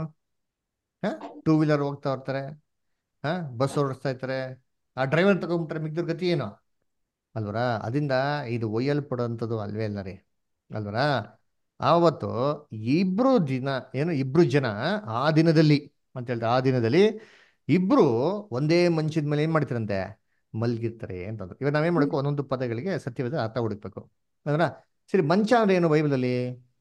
ಟೂ ವೀಲರ್ ಹೋಗ್ತಾ ಇರ್ತಾರೆ ಹಾ ಬಸ್ ಓಡಿಸ್ತಾ ಇರ್ತಾರೆ ಆ ಡ್ರೈವರ್ ತಗೊಂಡ್ಬಿಟ್ರೆ ಮಿಗ್ದವ್ರ ಗತಿ ಏನು ಅಲ್ವರ ಅದರಿಂದ ಇದು ಒಯ್ಯಲ್ಪಡುವಂಥದ್ದು ಅಲ್ವೇ ಅಲ್ಲ ರೀ ಅಲ್ವರ ಆವತ್ತು ಇಬ್ರು ದಿನ ಏನು ಇಬ್ರು ಜನ ಆ ದಿನದಲ್ಲಿ ಅಂತ ಹೇಳ್ತಾರೆ ಆ ದಿನದಲ್ಲಿ ಇಬ್ರು ಒಂದೇ ಮಂಚದ ಮೇಲೆ ಏನ್ ಮಾಡ್ತಾರಂತೆ ಮಲ್ಗಿರ್ತಾರೆ ಅಂತಂದ್ರು ಇವಾಗ ನಾವೇನ್ ಮಾಡಬೇಕು ಒಂದೊಂದು ಪದಗಳಿಗೆ ಸತ್ಯವಾದ ಅರ್ಥ ಹುಡುಕ್ಬೇಕು ಅಂದ್ರ ಸರಿ ಮಂಚ ಅಂದ್ರೆ ಏನು ಬೈಬಲಲ್ಲಿ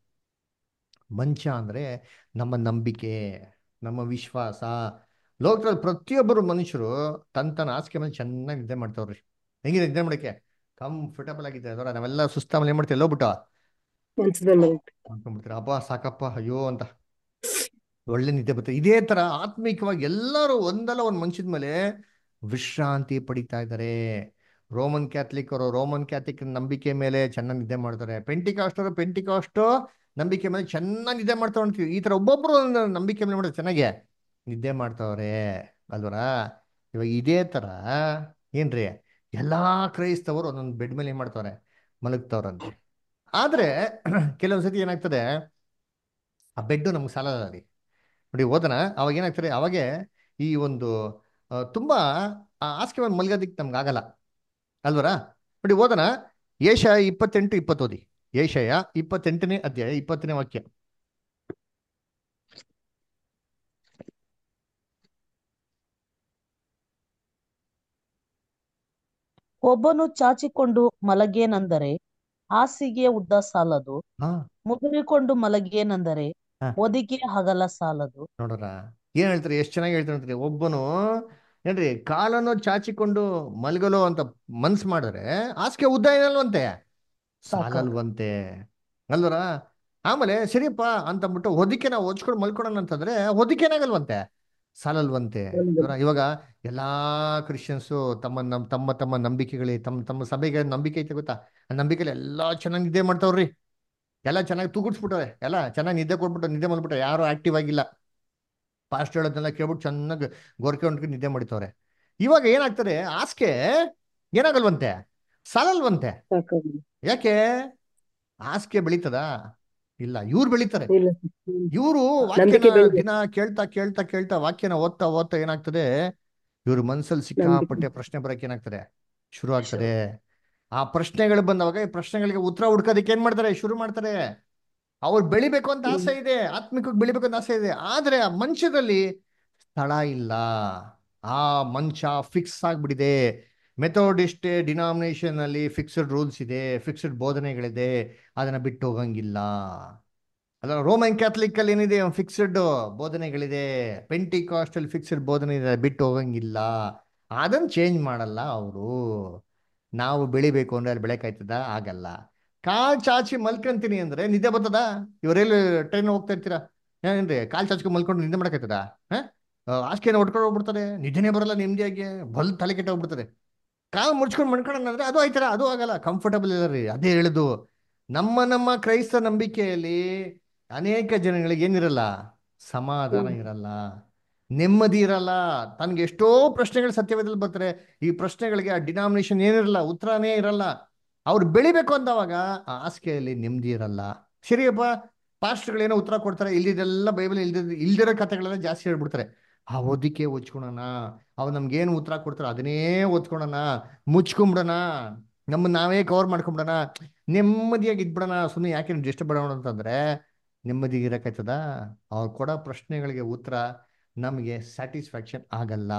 ಮಂಚ ಅಂದ್ರೆ ನಮ್ಮ ನಂಬಿಕೆ ನಮ್ಮ ವಿಶ್ವಾಸ ಲೋಕದಲ್ಲಿ ಪ್ರತಿಯೊಬ್ಬರು ಮನುಷ್ಯರು ತನ್ನ ತನ್ನ ಹಾಸಿಗೆ ಮೇಲೆ ಚೆನ್ನಾಗಿ ನಿದ್ದೆ ಮಾಡ್ತಾವ್ರಿ ಹೆಂಗಿದೆ ನಿದ್ದೆ ಮಾಡಕ್ಕೆ ಕಂಫರ್ಟಬಲ್ ಆಗಿದೆ ಅದರ ನಾವೆಲ್ಲ ಸುಸ್ತ ಮೇಲೆ ಏನ್ ಮಾಡ್ತೀವಿ ಎಲ್ಲೋಗ್ಬಿಟ್ಟು ಮಂಚದ ಮೇಲೆ ಮಾಡ್ಕೊಂಡ್ಬಿಡ್ತೀರ ಅಪ್ಪ ಸಾಕಪ್ಪ ಅಯ್ಯೋ ಅಂತ ಒಳ್ಳೆ ನಿದ್ದೆ ಬರ್ತದೆ ಇದೇ ತರ ಆತ್ಮಿಕವಾಗಿ ಎಲ್ಲರೂ ಒಂದಲ್ಲ ಒಂದು ಮನುಷ್ಯದ ಮೇಲೆ ವಿಶ್ರಾಂತಿ ಪಡಿತಾ ಇದ್ದಾರೆ ರೋಮನ್ ಕ್ಯಾಥಲಿಕ್ ಅವರು ರೋಮನ್ ಕ್ಯಾಥಲಿಕ್ ನಂಬಿಕೆ ಮೇಲೆ ಚೆನ್ನಾಗಿ ನಿದ್ದೆ ಮಾಡ್ತಾರೆ ಪೆಂಟಿಕಾಸ್ಟ್ ಅವರು ಪೆಂಟಿಕಾಸ್ಟ್ ನಂಬಿಕೆ ಮೇಲೆ ಚೆನ್ನಾಗಿ ನಿದ್ದೆ ಮಾಡ್ತಾ ಅಂತೀವಿ ಈ ತರ ಒಬ್ಬೊಬ್ರು ಒಂದೊಂದು ನಂಬಿಕೆ ಮೇಲೆ ಮಾಡಿದ್ರೆ ಚೆನ್ನಾಗೆ ನಿದ್ದೆ ಮಾಡ್ತಾವ್ರೆ ಅಲ್ವರ ಇವಾಗ ಇದೇ ತರ ಏನ್ರಿ ಎಲ್ಲಾ ಕ್ರೈಸ್ತವರು ಒಂದೊಂದು ಬೆಡ್ ಮೇಲೆ ಏನ್ ಮಾಡ್ತಾವ್ರೆ ಮಲಗ್ತಾವ್ರಂತೆ ಆದ್ರೆ ಕೆಲವೊಂದ್ ಸತಿ ಏನಾಗ್ತದೆ ಆ ಬೆಡ್ ನಮ್ಗೆ ಸಾಲಲ್ಲ ರೀ ನೋಡಿ ಓದನ ಅವಾಗ ಏನಾಗ್ತದೆ ಅವಾಗೆ ಈ ಒಂದು ಆ, ತುಂಬಾ ಆ ಹಾಸಿಗೆ ಮೇಲೆ ಮಲ್ಗೋದಿಕ್ ನಮ್ಗೆ ಆಗಲ್ಲ ಅಲ್ವರ ನೋಡಿ ಓದನ ಏಷಯ ಇಪ್ಪತ್ತೆಂಟು ಇಪ್ಪತ್ತೋದಿ ಏಷಯ ಇಪ್ಪತ್ತೆಂಟನೇ ಅಧ್ಯಾಯ ಇಪ್ಪತ್ತನೇ ವಾಕ್ಯ ಒಬ್ಬನು ಚಾಚಿಕೊಂಡು ಮಲಗೇನೆಂದರೆ ಹಾಸಿಗೆಯ ಉದ್ದ ಸಾಲದು ಹಾ ಮುದುರಿಕೊಂಡು ಮಲಗೇನೆಂದರೆ ಹಾ. ಹೊದಿಕೆ ಹಗಲ ಸಾಲದು ನೋಡ್ರ ಏನ್ ಹೇಳ್ತಾರೆ ಎಷ್ಟು ಚೆನ್ನಾಗಿ ಹೇಳ್ತಾರೆ ಅಂತಾರೆ ಒಬ್ಬನು ಏನ್ರಿ ಕಾಲನ್ನು ಚಾಚಿಕೊಂಡು ಮಲಗಲು ಅಂತ ಮನ್ಸ್ ಮಾಡಿದ್ರೆ ಹಾಸಿಗೆ ಉದ್ದ ಏನಲ್ವಂತೆ ಸಾಕಾಗಲ್ಲ. ಸಾಲಲ್ವಂತೆ ಅಲ್ವರ ಆಮೇಲೆ ಸರಿಯಪ್ಪ ಅಂತಂದ್ಬಿಟ್ಟು ಹೊದಿಕೆ ನಾವು ಹೊಚ್ಕೊಂಡು ಮಲ್ಕೊಳೋಣ ಅಂತಂದ್ರೆ ಹೊದಿಕೆ ಏನಾಗಲ್ವಂತೆ ಸಾಲಲ್ವಂತೆ ಅಲ್ವರ? ಇವಾಗ ಎಲ್ಲಾ ಕ್ರಿಶ್ಚಿಯನ್ಸು ತಮ್ಮ ನಮ್ ತಮ್ಮ ತಮ್ಮ ನಂಬಿಕೆಗಳಿಗೆ ತಮ್ಮ ತಮ್ಮ ಸಭೆಗೆ ನಂಬಿಕೆ ಐತೆ ಗೊತ್ತಾ ಆ ನಂಬಿಕೆಲಿ ಎಲ್ಲಾ ಚೆನ್ನಾಗಿ ನಿದ್ದೆ ಮಾಡ್ತಾವ್ರಿ ಎಲ್ಲ ಚೆನ್ನಾಗಿ ತೂಗುಡ್ಸ್ಬಿಟ್ಟವ್ರೆ ಎಲ್ಲ ಚೆನ್ನಾಗಿ ನಿದ್ದೆ ಕೊಟ್ಬಿಟ್ಟು ನಿದ್ದೆ ಮಾಡ್ಬಿಟ್ಟು ಯಾರು ಆಕ್ಟಿವ್ ಆಗಿಲ್ಲ ಪಾಸ್ಟ್ ಹೇಳೋದನ್ನೆಲ್ಲ ಕೇಳ್ಬಿಟ್ಟು ಚೆನ್ನಾಗಿ ಗೋರ್ಕೆ ಹೊಂಟ್ಕೊಂಡು ನಿದ್ದೆ ಮಾಡ್ತವ್ರೆ ಇವಾಗ ಏನಾಗ್ತದೆ ಹಾಸಿಗೆ ಏನಾಗಲ್ವಂತೆ ಸಾಲಲ್ವಂತೆ ಸಾಕಾಗಿದೆ. ಯಾಕೆ ಹಾಸಿಗೆ ಬೆಳೀತದ ಇಲ್ಲ ಇವ್ರು ಬೆಳೀತಾರೆ ಇಲ್ಲ ಹ್ಮ್. ಇವರು ನಂಬಿಕೆ ವಾಕ್ಯನ ಬೆಳಿಬೇಕು. ದಿನ ಕೇಳ್ತಾ ಕೇಳ್ತಾ ಕೇಳ್ತಾ ವಾಕ್ಯನ ಓದ್ತಾ ಓದ್ತಾ ಏನಾಗ್ತದೆ ಇವ್ರ ಮನ್ಸಲ್ಲಿ ಸಿಕ್ಕಾಪಟ್ಟೆ ಪ್ರಶ್ನೆ ಬರಕ್ಕೆ ಏನಾಗ್ತದೆ ಶುರು ಆಗ್ತದೆ ಆ ಪ್ರಶ್ನೆಗಳು ಬಂದವಾಗ ಈ ಪ್ರಶ್ನೆಗಳಿಗೆ ಉತ್ತರ ಹುಡ್ಕೋದಕ್ಕೆ ಏನ್ ಮಾಡ್ತಾರೆ ಶುರು ಮಾಡ್ತಾರೆ ಅವ್ರು ಬೆಳಿಬೇಕು ಅಂತ ಆಸೆ ಇದೆ ಆತ್ಮಿಕವಾಗಿ ಬೆಳಿಬೇಕು ಅಂತ ಆಸೆ ಇದೆ ಆದ್ರೆ ಆ ಮನುಷ್ಯದಲ್ಲಿ ಸ್ಥಳ ಇಲ್ಲ ಆ ಮನುಷ್ಯ ಫಿಕ್ಸ್ ಆಗ್ಬಿಟ್ಟಿದೆ ಮೆಥೋಡಿಸ್ಟ್ ಡಿನಾಮಿನೇಷನ್ ಅಲ್ಲಿ ಫಿಕ್ಸ್ಡ್ ರೂಲ್ಸ್ ಇದೆ ಫಿಕ್ಸ್ಡ್ ಬೋಧನೆಗಳಿದೆ ಅದನ್ನ ಬಿಟ್ಟು ಹೋಗಂಗಿಲ್ಲ ಅಲ್ಲ ರೋಮನ್ ಕ್ಯಾಥಲಿಕ್ ಅಲ್ಲಿ ಏನಿದೆ ಫಿಕ್ಸ್ಡ್ ಬೋಧನೆಗಳಿದೆ ಪೆಂಟಿಕಾಸ್ಟ್ ಅಲ್ಲಿ ಫಿಕ್ಸ್ಡ್ ಬೋಧನೆ ಇದೆ ಬಿಟ್ಟು ಹೋಗಂಗಿಲ್ಲ ಅದನ್ನ ಚೇಂಜ್ ಮಾಡಲ್ಲ ಅವರು ನಾವು ಬೆಳಿಬೇಕು ಅಂದ್ರೆ ಅಲ್ಲಿ ಬೆಳಕಾಯ್ತದ ಆಗಲ್ಲ ಕಾಲ್ ಚಾಚಿ ಮಲ್ಕೊಂತೀನಿ ಅಂದ್ರೆ ನಿದ್ದೆ ಬರ್ತದ ಇವರೆಲ್ಲಿ ಟ್ರೈನ್ ಹೋಗ್ತಾ ಇರ್ತೀರಾ ಏನ್ರಿ ಕಾಲ್ ಚಾಚ್ಕೊಂಡು ಮಲ್ಕೊಂಡು ನಿದ್ದೆ ಮಾಡಕ್ಕಾಯ್ತದ ಆಸ್ಕೆನ ಹೊಡ್ಕೊಂಡು ಹೋಗ್ಬಿಡ್ತಾರೆ ನಿದ್ದೆನೇ ಬರಲ್ಲ ನೆಮ್ಮದಿಯಾಗಿ ಬಲ್ ತಲೆ ಕೆಟ್ಟ ಹೋಗ್ಬಿಡ್ತಾರೆ ಕಾಲ್ ಮುಡ್ಸ್ಕೊಂಡು ಮನ್ಕೊಳ್ಳೋಣ ಅಂದ್ರೆ ಅದು ಆಯ್ತಾರ ಅದು ಆಗಲ್ಲ ಕಂಫರ್ಟಬಲ್ ಇಲ್ಲ ರೀ ಅದೇ ಹೇಳುದು ನಮ್ಮ ನಮ್ಮ ಕ್ರೈಸ್ತ ನಂಬಿಕೆಯಲ್ಲಿ ಅನೇಕ ಜನಗಳಿಗೆ ಏನಿರಲ್ಲ ಸಮಾಧಾನ ಇರಲ್ಲ ನೆಮ್ಮದಿ ಇರಲ್ಲ ತನ್ಗೆ ಎಷ್ಟೋ ಪ್ರಶ್ನೆಗಳು ಸತ್ಯವೇದಲ್ಲಿ ಬರ್ತಾರೆ ಈ ಪ್ರಶ್ನೆಗಳಿಗೆ ಆ ಡಿನಾಮಿನೇಷನ್ ಏನಿರಲ್ಲ ಉತ್ತರನೇ ಇರಲ್ಲ ಅವ್ರು ಬೆಳಿಬೇಕು ಅಂದವಾಗ ಆ ಹಾಸಿಗೆಯಲ್ಲಿ ನೆಮ್ಮದಿ ಇರಲ್ಲ ಸರಿಯಪ್ಪ ಪಾಸ್ಟ್ಗಳೇನೋ ಉತ್ತರ ಕೊಡ್ತಾರೆ ಇಲ್ಲಿದೆಲ್ಲ ಬೈಬಲ್ ಇಲ್ದಿರ ಇಲ್ದಿರೋ ಕಥೆಗಳೆಲ್ಲ ಜಾಸ್ತಿ ಹೇಳ್ಬಿಡ್ತಾರೆ ಆ ಓದಿಕೆ ಓದ್ಕೊಳೋಣ ಅವ್ ನಮ್ಗೇನು ಉತ್ತರ ಕೊಡ್ತಾರೋ ಅದನ್ನೇ ಓದ್ಕೊಳೋಣ ಮುಚ್ಕೊಂಬಿಡೋಣ ನಮ್ಮನ್ನ ನಾವೇ ಕವರ್ ಮಾಡ್ಕೊಂಬಿಡೋಣ ನೆಮ್ಮದಿಯಾಗಿ ಇದ್ಬಿಡೋಣ ಸುಮ್ಮನೆ ಯಾಕೆ ಡಿಸ್ಟರ್ಬ್ ಮಾಡೋಣ ಅಂತಂದ್ರೆ ನೆಮ್ಮದಿ ಇರಕ್ಕಾಯ್ತದ ಅವ್ರು ಕೊಡೋ ಪ್ರಶ್ನೆಗಳಿಗೆ ಉತ್ತರ ನಮಗೆ ಸ್ಯಾಟಿಸ್ಫ್ಯಾಕ್ಷನ್ ಆಗಲ್ಲ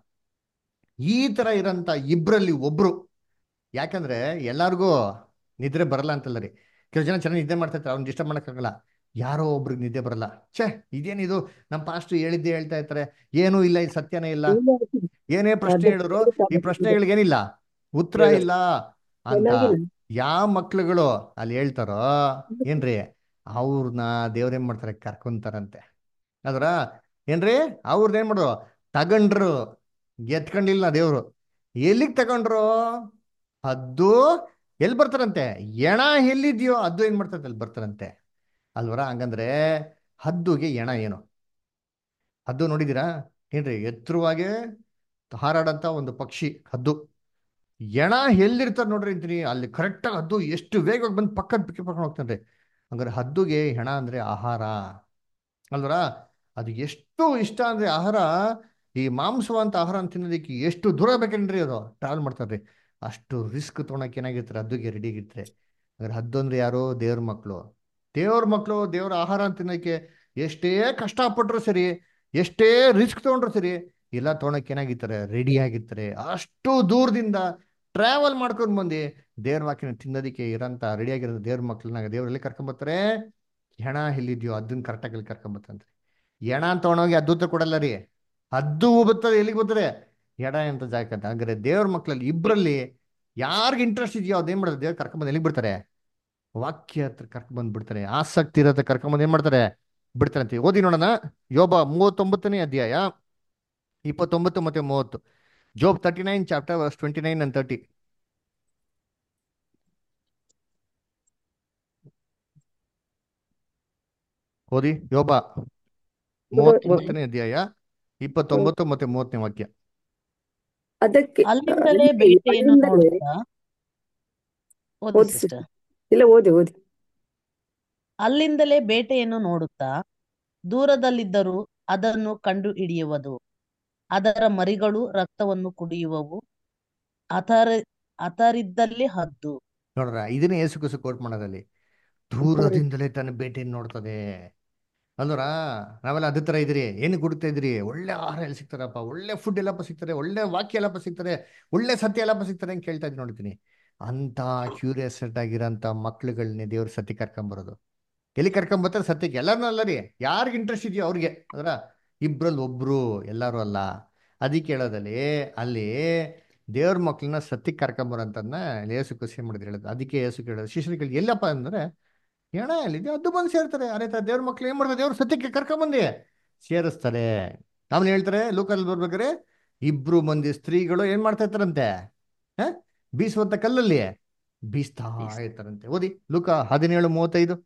ಈ ತರ ಇರೋಂಥ ಇಬ್ರಲ್ಲಿ ಒಬ್ರು ಯಾಕಂದ್ರೆ ಎಲ್ಲಾರ್ಗೂ ನಿದ್ರೆ ಬರಲ್ಲ ಅಂತಲ್ಲ ರೀ ಕೆಲವು ಜನ ಚೆನ್ನಾಗಿ ನಿದ್ದೆ ಮಾಡ್ತಾ ಇರ್ತಾರೆ ಅವ್ನು ಡಿಸ್ಟರ್ಬ್ ಮಾಡೋಕ್ಕಾಗಲ್ಲ ಯಾರೋ ಒಬ್ರಿಗೆ ನಿದ್ದೆ ಬರಲ್ಲ ಛೇ ಇದೇನಿದು ನಮ್ಮ ಪಾಸ್ಟ್ ಹೇಳಿದ್ದೆ ಹೇಳ್ತಾ ಇರ್ತಾರೆ ಏನೂ ಇಲ್ಲ ಇದು ಸತ್ಯನೇ ಇಲ್ಲ ಏನೇ ಪ್ರಶ್ನೆ ಹೇಳಿದ್ರು ಈ ಪ್ರಶ್ನೆಗಳಿಗೆ ಏನಿಲ್ಲ ಉತ್ತರ ಇಲ್ಲ ಅಂತ ಚೆನ್ನಾಗಿಲ್ಲ. ಯಾವ ಮಕ್ಳುಗಳು ಅಲ್ಲಿ ಹೇಳ್ತಾರೋ ಏನ್ರಿ ಅವ್ರನ್ನ ದೇವ್ರೇನ್ ಮಾಡ್ತಾರೆ ಕರ್ಕೊಂತಾರಂತೆ ಅದ್ರ ಏನ್ರಿ ಅವ್ರದ್ದು ಏನ್ ಮಾಡ್ರು ತಗೊಂಡ್ರು ಎತ್ಕೊಂಡಿಲ್ಲ ದೇವ್ರು ಎಲ್ಲಿಗ್ ತಗೊಂಡ್ರು ಹದ್ದು ಎಲ್ಲಿ ಬರ್ತಾರಂತೆ ಎಣ ಎಲ್ಲಿದ್ಯೋ ಹದ್ದು ಏನ್ ಮಾಡ್ತಂತೆ ಅಲ್ಲಿ ಬರ್ತಾರಂತೆ ಅಲ್ವರ ಹಂಗಂದ್ರೆ ಹದ್ದುಗೆ ಎಣ ಏನು ಹದ್ದು ನೋಡಿದೀರಾ ಏನ್ರಿ ಎತ್ತರವಾಗಿ ಹಾರಾಡಂತ ಒಂದು ಪಕ್ಷಿ ಹದ್ದು ಎಣ ಎಲ್ಲಿರ್ತಾರೆ ನೋಡ್ರಿ ಅಂತೀನಿ ಅಲ್ಲಿ ಕರೆಕ್ಟಾಗಿ ಹದ್ದು ಎಷ್ಟು ವೇಗವಾಗಿ ಬಂದು ಪಕ್ಕದ ಪಿಕ್ಕಿ ಪಡ್ಕೊಂಡು ಹೋಗ್ತಾನೆ ಹಂಗಾರೆ ಹದ್ದುಗೆ ಹೆಣ ಅಂದ್ರೆ ಆಹಾರ ಅಲ್ವರ ಅದು ಎಷ್ಟು ಇಷ್ಟ ಅಂದ್ರೆ ಆಹಾರ ಈ ಮಾಂಸವಂತ ಆಹಾರ ಅಂತ ತಿನ್ನೋದಕ್ಕೆ ಎಷ್ಟು ದೂರ ಬೇಕೇನ್ರಿ ಅದು ಟ್ರಾವೆಲ್ ಮಾಡ್ತಾರ್ರಿ ಅಷ್ಟು ರಿಸ್ಕ್ ತೊಗೊಳಕ್ಕೆ ಏನಾಗಿರ್ತಾರೆ ಹದ್ದುಗೆ ರೆಡಿ ಆಗಿರ್ತಾರೆ ಹಾಗಾದ್ರೆ ಹದ್ದು ಅಂದ್ರೆ ಯಾರು ದೇವ್ರ ಮಕ್ಕಳು ದೇವ್ರ ಮಕ್ಕಳು ದೇವ್ರ ಆಹಾರ ಅಂತ ತಿನ್ನೋಕ್ಕೆ ಎಷ್ಟೇ ಕಷ್ಟಪಟ್ರು ಸರಿ ಎಷ್ಟೇ ರಿಸ್ಕ್ ತಗೊಂಡ್ರು ಸರಿ ಎಲ್ಲ ತೊಗೊಳಕ್ಕೆ ಏನಾಗಿರ್ತಾರೆ ರೆಡಿ ಆಗಿರ್ತಾರೆ ಅಷ್ಟು ದೂರದಿಂದ ಟ್ರಾವೆಲ್ ಮಾಡ್ಕೊಂಡು ಬಂದು ದೇವ್ರ ವಾಕ್ಯನ ತಿನ್ನೋದಕ್ಕೆ ಇರೋಂಥ ರೆಡಿ ಆಗಿರೋ ದೇವ್ರ ಮಕ್ಳನ್ನ ದೇವ್ರಲ್ಲಿ ಕರ್ಕೊಂಬರ್ತಾರೆ ಹೆಣ ಎಲ್ಲಿದ್ಯೋ ಅದನ್ನ ಕರೆಕ್ಟಾಗಿ ಅಲ್ಲಿ ಕರ್ಕೊಂಬತ್ತಂತೆ ಹೆಣ ಅಂತ ತೊಗೊಂಡೋಗಿ ಅದ್ದುತ್ತ ಕೊಡಲ್ಲ ರೀ ಹದ್ದು ಬರ್ತದೆ ಎಲ್ಲಿಗೆ ಬರ್ತದೆ ಎಡ ಅಂತ ಜಾಗಕ್ಕೆ ಅಂತ ಹಂಗಾರೆ ದೇವ್ರ ಮಕ್ಳಲ್ಲಿ ಇಬ್ಬರಲ್ಲಿ ಯಾರಿಗೆ ಇಂಟ್ರೆಸ್ಟ್ ಇದೆಯೋ ಅದೇನ್ ಮಾಡ್ತಾರೆ ದೇವ್ರು ಕರ್ಕೊಂಬಂದು ಎಲ್ಲಿಗೆ ಬಿಡ್ತಾರೆ ವಾಕ್ಯ ಹತ್ರ ಕರ್ಕೊಂಬಂದು ಬಿಡ್ತಾರೆ ಆಸಕ್ತಿ ಇರತ್ತೆ ಕರ್ಕೊಂಬಂದು ಏನ್ ಮಾಡ್ತಾರೆ ಬಿಡ್ತಾರೆ ಅಂತ ಓದಿ ನೋಡೋಣ ಯೋಬ ಮೂವತ್ತೊಂಬತ್ತನೇ ಅಧ್ಯಾಯ ಇಪ್ಪತ್ತೊಂಬತ್ತು ಮತ್ತೆ ಮೂವತ್ತು Job thirty nine chapter verse twenty nine and thirty ಓದಿ ಯೋಬ ಮೂವತ್ತೊಂಬತ್ತನೇ ಅಧ್ಯಾಯ ಇಪ್ಪತ್ತೊಂಬತ್ತು ಮತ್ತೆ ಮೂವತ್ತನೇ ವಾಕ್ಯ ಅದಕ್ಕೆ ಅಲ್ಲಿಂದಲೇ ಅದಕ್ಕೆ ಬೇಟೆಯನ್ನು ಅಲ್ಲಿಂದಲೇ ನೋಡುತ್ತಾ ಓದಿ ಓದಿ ಸಿಸ್ಟರ್ ಇಲ್ಲ ಓದಿ ಓದಿ ಅಲ್ಲಿಂದಲೇ ಬೇಟೆಯನ್ನು ನೋಡುತ್ತಾ ದೂರದಲ್ಲಿದ್ದರೂ ಅದನ್ನು ಕಂಡು ಹಿಡಿಯುವುದು ಅದರ ಮರಿಗಳು ರಕ್ತವನ್ನು ಕುಡಿಯುವವು ಅಥರ ಅಥರಿದ್ದಲ್ಲಿ ಹದ್ದು ನೋಡ್ರ ಇದನ್ನೇ ಏಸು ಕುಸು ಕೋಟ್ ಮಾಡೋದಲ್ಲಿ ದೂರದಿಂದಲೇ ತನ್ನ ಬೇಟೆಯನ್ನು ನೋಡ್ತದೆ ಅಲ್ವರ ನಾವೆಲ್ಲ ಅದೇ ಥರ ಇದ್ರಿ ಏನು ಹುಡುಕ್ತಾ ಇದ್ರಿ ಒಳ್ಳೆ ಆಹಾರ ಎಲ್ಲ ಸಿಗ್ತಾರಪ್ಪ ಒಳ್ಳೆ ಫುಡ್ ಎಲ್ಲಪ್ಪ ಸಿಗ್ತಾರೆ ಒಳ್ಳೆ ವಾಕ್ಯ ಎಲ್ಲಪ್ಪ ಸಿಗ್ತಾರೆ ಒಳ್ಳೆ ಸತ್ಯ ಎಲ್ಲಪ್ಪ ಸಿಗ್ತಾರೆ ಅಂತ ಕೇಳ್ತಾ ಇದ್ದೀನಿ ನೋಡ್ತೀನಿ ಅಂತ ಕ್ಯೂರಿಯಸ್ ಆಗಿರೋಂಥ ಮಕ್ಳುಗಳನ್ನೇ ದೇವ್ರ ಸತ್ಯ ಕರ್ಕೊಂಬರೋದು ಎಲ್ಲಿ ಕರ್ಕೊಂಬರ್ತಾರೆ ಸತ್ಯಕ್ಕೆ ಎಲ್ಲರನ್ನೂ ಅಲ್ಲ ರೀ ಯಾರಿಗೆ ಇಂಟ್ರೆಸ್ಟ್ ಇದೆಯೋ ಅವ್ರಿಗೆ ಅದರ ಇಬ್ರಲ್ಲಿ ಒಬ್ರು ಎಲ್ಲರೂ ಅಲ್ಲ ಅದಕ್ಕೆ ಹೇಳೋದಲ್ಲಿ ಅಲ್ಲಿ ದೇವ್ರ ಮಕ್ಳನ್ನ ಸತ್ಯಕ್ಕೆ ಕರ್ಕೊಂಬರೋಂಥದ್ದನ್ನ ಏಸು ಖುಷಿ ಮಾಡಿದ್ರು ಹೇಳೋದು ಅದಕ್ಕೆ ಏಸು ಕೇಳೋದು ಶಿಷ್ಯರಿಗೆ ಎಲ್ಲಪ್ಪ ಅಂದ್ರೆ ಹೆಣ ಎಲ್ಲಿದೆ ಅದು ಬಂದು ಸೇರ್ತಾರೆ ಅದೇ ತರ ದೇವ್ರ ಮಕ್ಳು ಏನ್ ಮಾಡ್ತಾರೆ ದೇವ್ರ ಸತ್ಯಕ್ಕೆ ಕರ್ಕೊಂಬಂದಿ ಸೇರಿಸ್ತಾರೆ ಆಮೇಲೆ ಹೇಳ್ತಾರೆ ಲೋಕಲ್ ಬರ್ಬೇಕಾದ್ರೆ ಇಬ್ರು ಮಂದಿ ಸ್ತ್ರೀಗಳು ಏನ್ ಮಾಡ್ತಾ ಇರ್ತಾರಂತೆ ಹ ಬೀಸುವಂತ ಕಲ್ಲಲ್ಲಿ ಬೀಸ್ತಾ ಇರ್ತಾರಂತೆ ಓದಿ ಲೂಕ ಹದಿನೇಳು ಮೂವತ್ತೈದು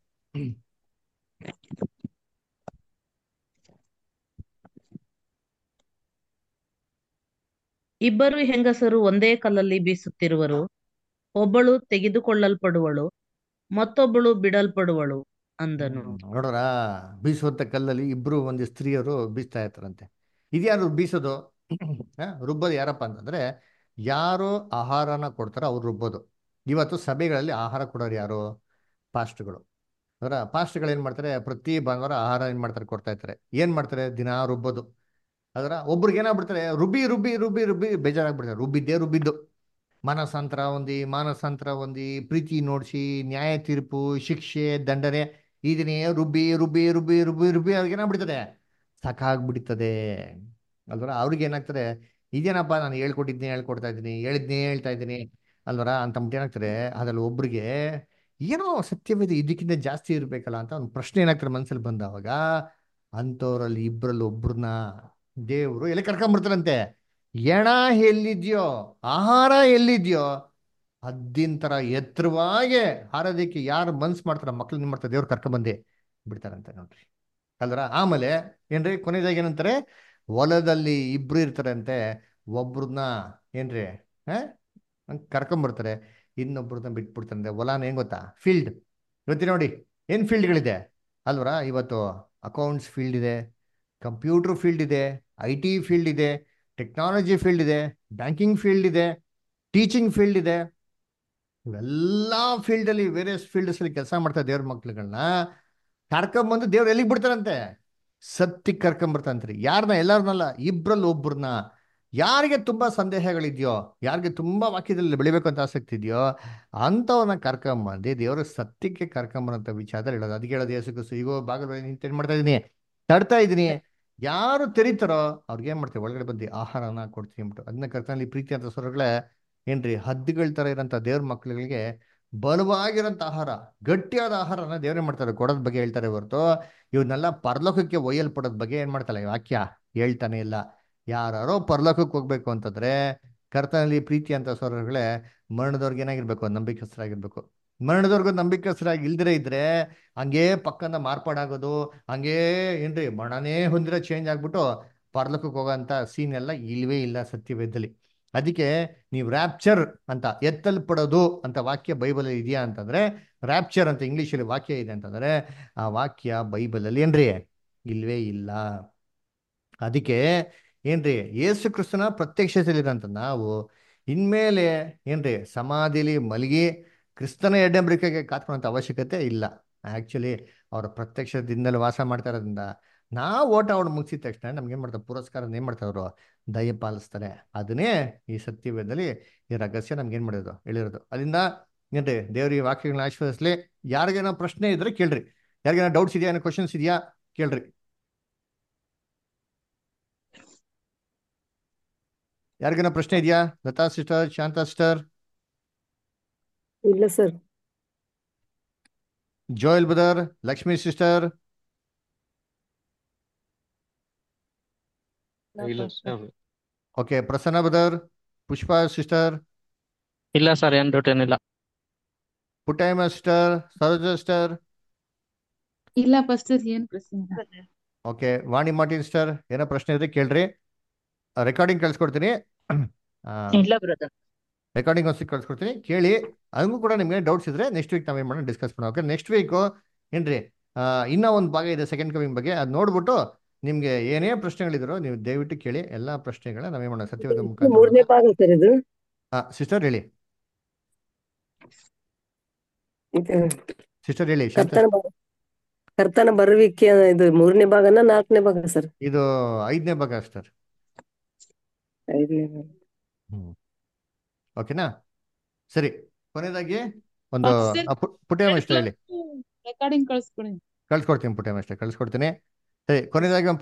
ಇಬ್ಬರು ಹೆಂಗಸರು ಒಂದೇ ಕಲ್ಲಲ್ಲಿ ಬೀಸುತ್ತಿರುವರು ಒಬ್ಬಳು ತೆಗೆದುಕೊಳ್ಳಲ್ಪಡುವಳು ಮತ್ತೊಬ್ಬಳು ಬಿಡಲ್ಪಡುವಳು ಅಂದನು ಹ್ಮ್. ನೋಡ್ರ ಬೀಸುವಂತ ಕಲ್ಲಲ್ಲಿ ಇಬ್ರು ಒಂದು ಸ್ತ್ರೀಯರು ಬೀಸ್ತಾ ಇರ್ತಾರಂತೆ ಇದ್ಯಾರು ಬೀಸೋದು ಆ, ರುಬ್ಬೋದು ಯಾರಪ್ಪ ಅಂತಂದ್ರೆ ಯಾರು ಆಹಾರನ ಕೊಡ್ತಾರೋ ಅವ್ರು ರುಬ್ಬೋದು ಇವತ್ತು ಸಭೆಗಳಲ್ಲಿ ಆಹಾರ ಕೊಡೋರು ಯಾರು ಪಾಸ್ಟ್ಗಳು ಅದರ ಪಾಸ್ಟ್ಗಳು ಏನು ಮಾಡ್ತಾರೆ ಪ್ರತಿ ಭಾನುವಾರ ಆಹಾರ ಏನು ಮಾಡ್ತಾರೆ ಕೊಡ್ತಾ ಇರ್ತಾರೆ ಏನು ಮಾಡ್ತಾರೆ ದಿನಾ ರುಬ್ಬೋದು ಅದರ ಒಬ್ರಿಗೆ ಏನಾಗ್ಬಿಡ್ತಾರೆ ರುಬ್ಬಿ ರುಬ್ಬಿ ರುಬ್ಬಿ ರುಬ್ಬಿ ಬೇಜಾರಾಗ್ಬಿಡ್ತಾರೆ ರುಬ್ಬಿದ್ದೇ ರುಬ್ಬಿದ್ದು ಮಾನಸಾಂತರ ಹೊಂದಿ ಮಾನಸಾಂತರ ಹೊಂದಿ ಪ್ರೀತಿ ನೋಡಿಸಿ ನ್ಯಾಯ ತೀರ್ಪು ಶಿಕ್ಷೆ ದಂಡನೆ ಇದನ್ನೇ ರುಬ್ಬಿ ರುಬ್ಬಿ ರುಬ್ಬಿ ರುಬ್ಬಿ ರುಬ್ಬಿ ಅವ್ರಿಗೆ ಏನಾಗ್ಬಿಡ್ತದೆ ಸಾಕಾಗ್ಬಿಡ್ತದೆ ಅಲ್ವರ ಅವ್ರಿಗೆ ಏನಾಗ್ತದೆ ಇದೇನಪ್ಪ ನಾನು ಹೇಳ್ಕೊಟ್ಟಿದ್ನೇ ಹೇಳ್ಕೊಡ್ತಾ ಇದ್ದೀನಿ ಹೇಳಿದ್ನೇ ಹೇಳ್ತಾ ಇದ್ದೀನಿ ಅಲ್ವರ ಅಂತ ಅಂದ್ಬಿಟ್ಟು ಏನಾಗ್ತದೆ ಅದ್ರಲ್ಲಿ ಒಬ್ರಿಗೆ ಏನೋ ಸತ್ಯವಿದೆ ಇದಕ್ಕಿಂತ ಜಾಸ್ತಿ ಇರಬೇಕಲ್ಲ ಅಂತ ಒಂದು ಪ್ರಶ್ನೆ ಏನಾಗ್ತದೆ ಮನಸ್ಸಲ್ಲಿ ಬಂದವಾಗ ಅಂಥವ್ರಲ್ಲಿ ಇಬ್ಬರಲ್ಲಿ ಒಬ್ರನ್ನ ದೇವರು ಎಲ್ಲಿ ಕರ್ಕೊಂಡ್ಬಿಡ್ತಾರಂತೆ ಎಣ ಎಲ್ಲಿದ್ಯೋ ಆಹಾರ ಎಲ್ಲಿದ್ಯೋ ಹದ್ದಿನ ಥರ ಎತ್ತರವಾಗಿ ಹಾರೋದಕ್ಕೆ ಯಾರು ಮನ್ಸು ಮಾಡ್ತಾರ ಮಕ್ಳು ಏನು ಮಾಡ್ತಾರೆ ದೇವ್ರು ಕರ್ಕೊಂಬಂದೆ ಬಿಡ್ತಾರಂತೆ ನೋಡ್ರಿ ಅಲ್ರ ಆಮೇಲೆ ಏನ್ರಿ ಕೊನೆಯದಾಗಿ ಏನಂತಾರೆ ಹೊಲದಲ್ಲಿ ಇಬ್ರು ಇರ್ತಾರಂತೆ ಒಬ್ರನ್ನ ಏನ್ರಿ ಹಾ ಕರ್ಕೊಂಬರ್ತಾರೆ ಇನ್ನೊಬ್ರನ್ನ ಬಿಟ್ಬಿಡ್ತಾರೆ ಹೊಲನ ಹೆಂಗ್ ಗೊತ್ತಾ ಫೀಲ್ಡ್ ಇವತ್ತಿ ನೋಡಿ ಏನು ಫೀಲ್ಡ್ಗಳಿದೆ ಅಲ್ವರ ಇವತ್ತು ಅಕೌಂಟ್ಸ್ ಫೀಲ್ಡ್ ಇದೆ ಕಂಪ್ಯೂಟರ್ ಫೀಲ್ಡ್ ಇದೆ ಐ ಟಿ ಫೀಲ್ಡ್ ಇದೆ ಟೆಕ್ನಾಲಜಿ ಫೀಲ್ಡ್ ಇದೆ ಬ್ಯಾಂಕಿಂಗ್ ಫೀಲ್ಡ್ ಇದೆ ಟೀಚಿಂಗ್ ಫೀಲ್ಡ್ ಇದೆ ಇವೆಲ್ಲ ಫೀಲ್ಡಲ್ಲಿ ವೇರಿಯಸ್ ಫೀಲ್ಡ್ಸಲ್ಲಿ ಕೆಲಸ ಮಾಡ್ತಾರೆ ದೇವ್ರ ಮಕ್ಳುಗಳನ್ನ ಕರ್ಕೊಂಬಂದು ದೇವ್ರು ಎಲ್ಲಿಗೆ ಬಿಡ್ತಾರಂತೆ ಸತ್ತಿಗೆ ಕರ್ಕೊಂಬರ್ತಾರಂತ್ರಿ ಯಾರನ್ನ ಎಲ್ಲರನ್ನಲ್ಲ ಇಬ್ರಲ್ಲಿ ಒಬ್ರನ್ನ ಯಾರಿಗೆ ತುಂಬಾ ಸಂದೇಹಗಳಿದೆಯೋ ಯಾರಿಗೆ ತುಂಬಾ ವಾಕ್ಯದಲ್ಲಿ ಬೆಳಿಬೇಕು ಅಂತ ಆಸಕ್ತಿ ಇದೆಯೋ ಅಂಥವ್ರನ್ನ ಕರ್ಕೊಂಬಂದು ದೇವ್ರ ಸತ್ಯಕ್ಕೆ ಕರ್ಕೊಂಬರಂತ ವಿಚಾರದಲ್ಲಿ ಹೇಳೋದು ಅದಕ್ಕೆ ಹೇಳೋದು ಯೇಸು ಕ್ರಿಸ್ತು ಈಗೋ ಬಾಗಿಲು ನಿಂತೇನು ಮಾಡ್ತಾ ಇದ್ದೀನಿ ತಡ್ತಾ ಇದ್ದೀನಿ ಯಾರು ತೆರೀತಾರೋ ಅವ್ರಿಗೆ ಏನ್ ಮಾಡ್ತೀವಿ ಒಳಗಡೆ ಬಂದು ಆಹಾರನ ಕೊಡ್ತೀನಿ ಅಂದ್ಬಿಟ್ಟು ಅದನ್ನ ಕರ್ತನಲ್ಲಿ ಪ್ರೀತಿ ಅಂತ ಸ್ವರಗಳೇ ಏನ್ರಿ ಹದ್ದುಗಳ ತರ ಇರೋಂಥ ದೇವ್ರ ಮಕ್ಳುಗಳಿಗೆ ಬಲವಾಗಿರೋಂಥ ಆಹಾರ ಗಟ್ಟಿಯಾದ ಆಹಾರನ ದೇವ್ರೇ ಮಾಡ್ತಾರೆ ಕೊಡೋದ್ ಬಗ್ಗೆ ಹೇಳ್ತಾರೆ ಹೊರತು ಇವನ್ನೆಲ್ಲ ಪರಲೋಕಕ್ಕೆ ಒಯ್ಯಲ್ಪಡೋದ್ ಬಗ್ಗೆ ಏನ್ ಮಾಡ್ತಾಳೆ ಈ ವಾಕ್ಯ ಹೇಳ್ತಾನೆ ಇಲ್ಲ ಯಾರೋ ಪರಲೋಕಕ್ಕೆ ಹೋಗ್ಬೇಕು ಅಂತಂದ್ರೆ ಕರ್ತನಲ್ಲಿ ಪ್ರೀತಿ ಅಂತ ಸ್ವರಗಳೇ ಮರಣದವ್ರಿಗೆ ಏನಾಗಿರ್ಬೇಕು ನಂಬಿಕಸ್ಥರಾಗಿರ್ಬೇಕು ಮರಣದವ್ರಿಗೂ ನಂಬಿಕಸ್ಥರಾಗಿ ಇಲ್ದಿರೇ ಇದ್ರೆ ಹಂಗೇ ಪಕ್ಕದ ಮಾರ್ಪಾಡಾಗೋದು ಹಂಗೇ ಏನ್ರಿ ಮರಣನೇ ಹೊಂದಿರೋ ಚೇಂಜ್ ಆಗ್ಬಿಟ್ಟು ಪರಲೋಕಕ್ಕೆ ಹೋಗೋಂಥ ಸೀನ್ ಎಲ್ಲ ಇಲ್ವೇ ಇಲ್ಲ ಸತ್ಯವೇದದಲ್ಲಿ ಅದಕ್ಕೆ ನೀವು ರ್ಯಾಪ್ಚರ್ ಅಂತ ಎತ್ತಲ್ಪಡೋದು ಅಂತ ವಾಕ್ಯ ಬೈಬಲಲ್ಲಿ ಇದೆಯಾ ಅಂತಂದ್ರೆ ರ್ಯಾಪ್ಚರ್ ಅಂತ ಇಂಗ್ಲೀಷಲ್ಲಿ ವಾಕ್ಯ ಇದೆ ಅಂತಂದ್ರೆ ಆ ವಾಕ್ಯ ಬೈಬಲಲ್ಲಿ ಏನ್ರಿ ಇಲ್ವೇ ಇಲ್ಲ ಅದಕ್ಕೆ ಏನ್ರಿ ಯೇಸು ಕ್ರಿಸ್ತನ ಪ್ರತ್ಯಕ್ಷತೆಯಲ್ಲಿರೋಂಥ ನಾವು ಇನ್ಮೇಲೆ ಏನ್ರಿ ಸಮಾಧಿಲಿ ಮಲಗಿ ಕ್ರಿಸ್ತನ ಎಡ್ಡಂಬರಿಕೆಗೆ ಕಾತ್ಕೊಳ್ಳೋಂಥ ಅವಶ್ಯಕತೆ ಇಲ್ಲ ಆ್ಯಕ್ಚುಲಿ ಅವರ ಪ್ರತ್ಯಕ್ಷದಿಂದಲೇ ವಾಸ ಮಾಡ್ತಾ ಇರೋದ್ರಿಂದ ನಾವು ಓಟ ಅವ್ರು ಮುಗಿಸಿದ ತಕ್ಷಣ ನಮ್ಗೆ ಏನು ಮಾಡ್ತಾರೆ ಪುರಸ್ಕಾರ ಏನು ಮಾಡ್ತಾರೆ ಅವರು ದಯಪಾಲಿಸ್ತಾರೆ ಅದನ್ನೇ ಈ ಸತ್ಯವೇದದಲ್ಲಿ ಈ ರಹಸ್ಯ ನಮ್ಗೆ ಏನು ಮಾಡಿರೋದು ಹೇಳಿರೋದು ಅದರಿಂದ ಏನ್ರಿ ದೇವ್ರ ಈ ವಾಕ್ಯಗಳನ್ನ ಆಶೀರ್ವದಿಸ್ಲಿ ಯಾರಿಗೇನೋ ಪ್ರಶ್ನೆ ಇದ್ರೆ ಕೇಳ್ರಿ ಯಾರಿಗೇನೋ ಡೌಟ್ಸ್ ಇದೆಯಾ ಏನೋ ಕ್ವಶನ್ಸ್ ಇದೆಯಾ ಕೇಳ್ರಿ ಯಾರಿಗೇನೋ ಪ್ರಶ್ನೆ ಇದೆಯಾ ಲತಾ ಸಿಸ್ಟರ್ ಶಾಂತಾ ಸಿಸ್ಟರ್ ಇಲ್ಲ sir Joel brother Lakshmi sister ಇಲ್ಲ sir okay Prasanna brother Pushpa sister ಇಲ್ಲ ಸರ್ ಏನ್ ಡೌಟ್ ಏನಿಲ್ಲ ಪುಟ್ಟಯ್ಯಮ್ಮ ಸಿಸ್ಟರ್ ಸರೋಜ ಸಿಸ್ಟರ್ ಇಲ್ಲ ಫಸ್ಟರ್ ಏನ್ ಪ್ರಶ್ನೆ ಇಲ್ಲ. ಓಕೆ ವಾಣಿ ಮಾರ್ಟಿನ್ ಸಿಸ್ಟರ್ ಏನೋ ಪ್ರಶ್ನೆ ಇದ್ರೆ ಕೇಳ್ರಿ ರೆಕಾರ್ಡಿಂಗ್ ಕಳ್ಸ್ಕೊಡ್ತೀನಿ ಇಲ್ಲ ಬ್ರದರ್ ರೆಕಾರ್ಡಿಂಗ್ ಒಂದ್ಸತಿ ಕಳ್ಸ್ಕೊಡ್ತೀನಿ ಕೇಳಿ ಹಂಗೂ ಕೂಡ ನಿಮಗೆ ಡೌಟ್ಸ್ ಇದ್ರೆ ನೆಕ್ಸ್ಟ್ ವೀಕ್ ನಾವೇನು ಮಾಡೋಣ ಡಿಸ್ಕಸ್ ಮಾಡೋಣ ಓಕೆ ನೆಕ್ಸ್ಟ್ ವೀಕು ಏನ್ರಿ ಆ, ಇನ್ನೂ ಒಂದು ಭಾಗ ಇದೆ ಸೆಕೆಂಡ್ ಕಮಿಂಗ್ ಬಗ್ಗೆ ಅದು ನೋಡ್ಬಿಟ್ಟು ನಿಮ್ಗೆ ಏನೇ ಪ್ರಶ್ನೆಗಳಿದ್ರು ನೀವು ದಯವಿಟ್ಟು ಕೇಳಿ ಎಲ್ಲಾ ಪ್ರಶ್ನೆಗಳನ್ನ ನಾವೇನ್ ಮಾಡೋಣ ಸತ್ಯವಾದ ಮುಖಾಂತರ ಮೂರನೇ ಭಾಗ ಸರ್ ಇದು ಸಿಸ್ಟರ್ ಹೇಳಿ ಇದು ಸಿಸ್ಟರ್ ಹೇಳಿ ಶಾಂತ ಕರ್ತನ ಬ- ಕರ್ತನ ಬರುವಿಕೆ ಇದು ಮೂರನೇ ಭಾಗನ ನಾಲ್ಕನೇ ಭಾಗ ಸರ್ ಇದು ಐದನೇ ಭಾಗ ಸಿಸ್ಟರ್ ಐದನೇ ಭಾಗ ಹ್ಮ್ ಓಕೆನಾ ಸರಿ ಕೊನೆಯದಾಗಿ ಒಂದು Pastor, ಆ, ಪು- ಪುಟ್ಟಯ್ಯಮ್ಮ ಇಷ್ಟ ಹೇಳಿ ರೆಕಾರ್ಡಿಂಗ್ ಕಳಿಸ್ಕೊಡಿ ಕಳ್ಸ್ಕೊಡ್ತೀನಿ ಪುಟ್ಟಯ್ಯಮ್ಮ ಅಷ್ಟೇ ಕಳ್ಸ್ಕೊಡ್ತೀನಿ ಸರಿ ಕೊನೆಯದಾಗಿ ಒಂದು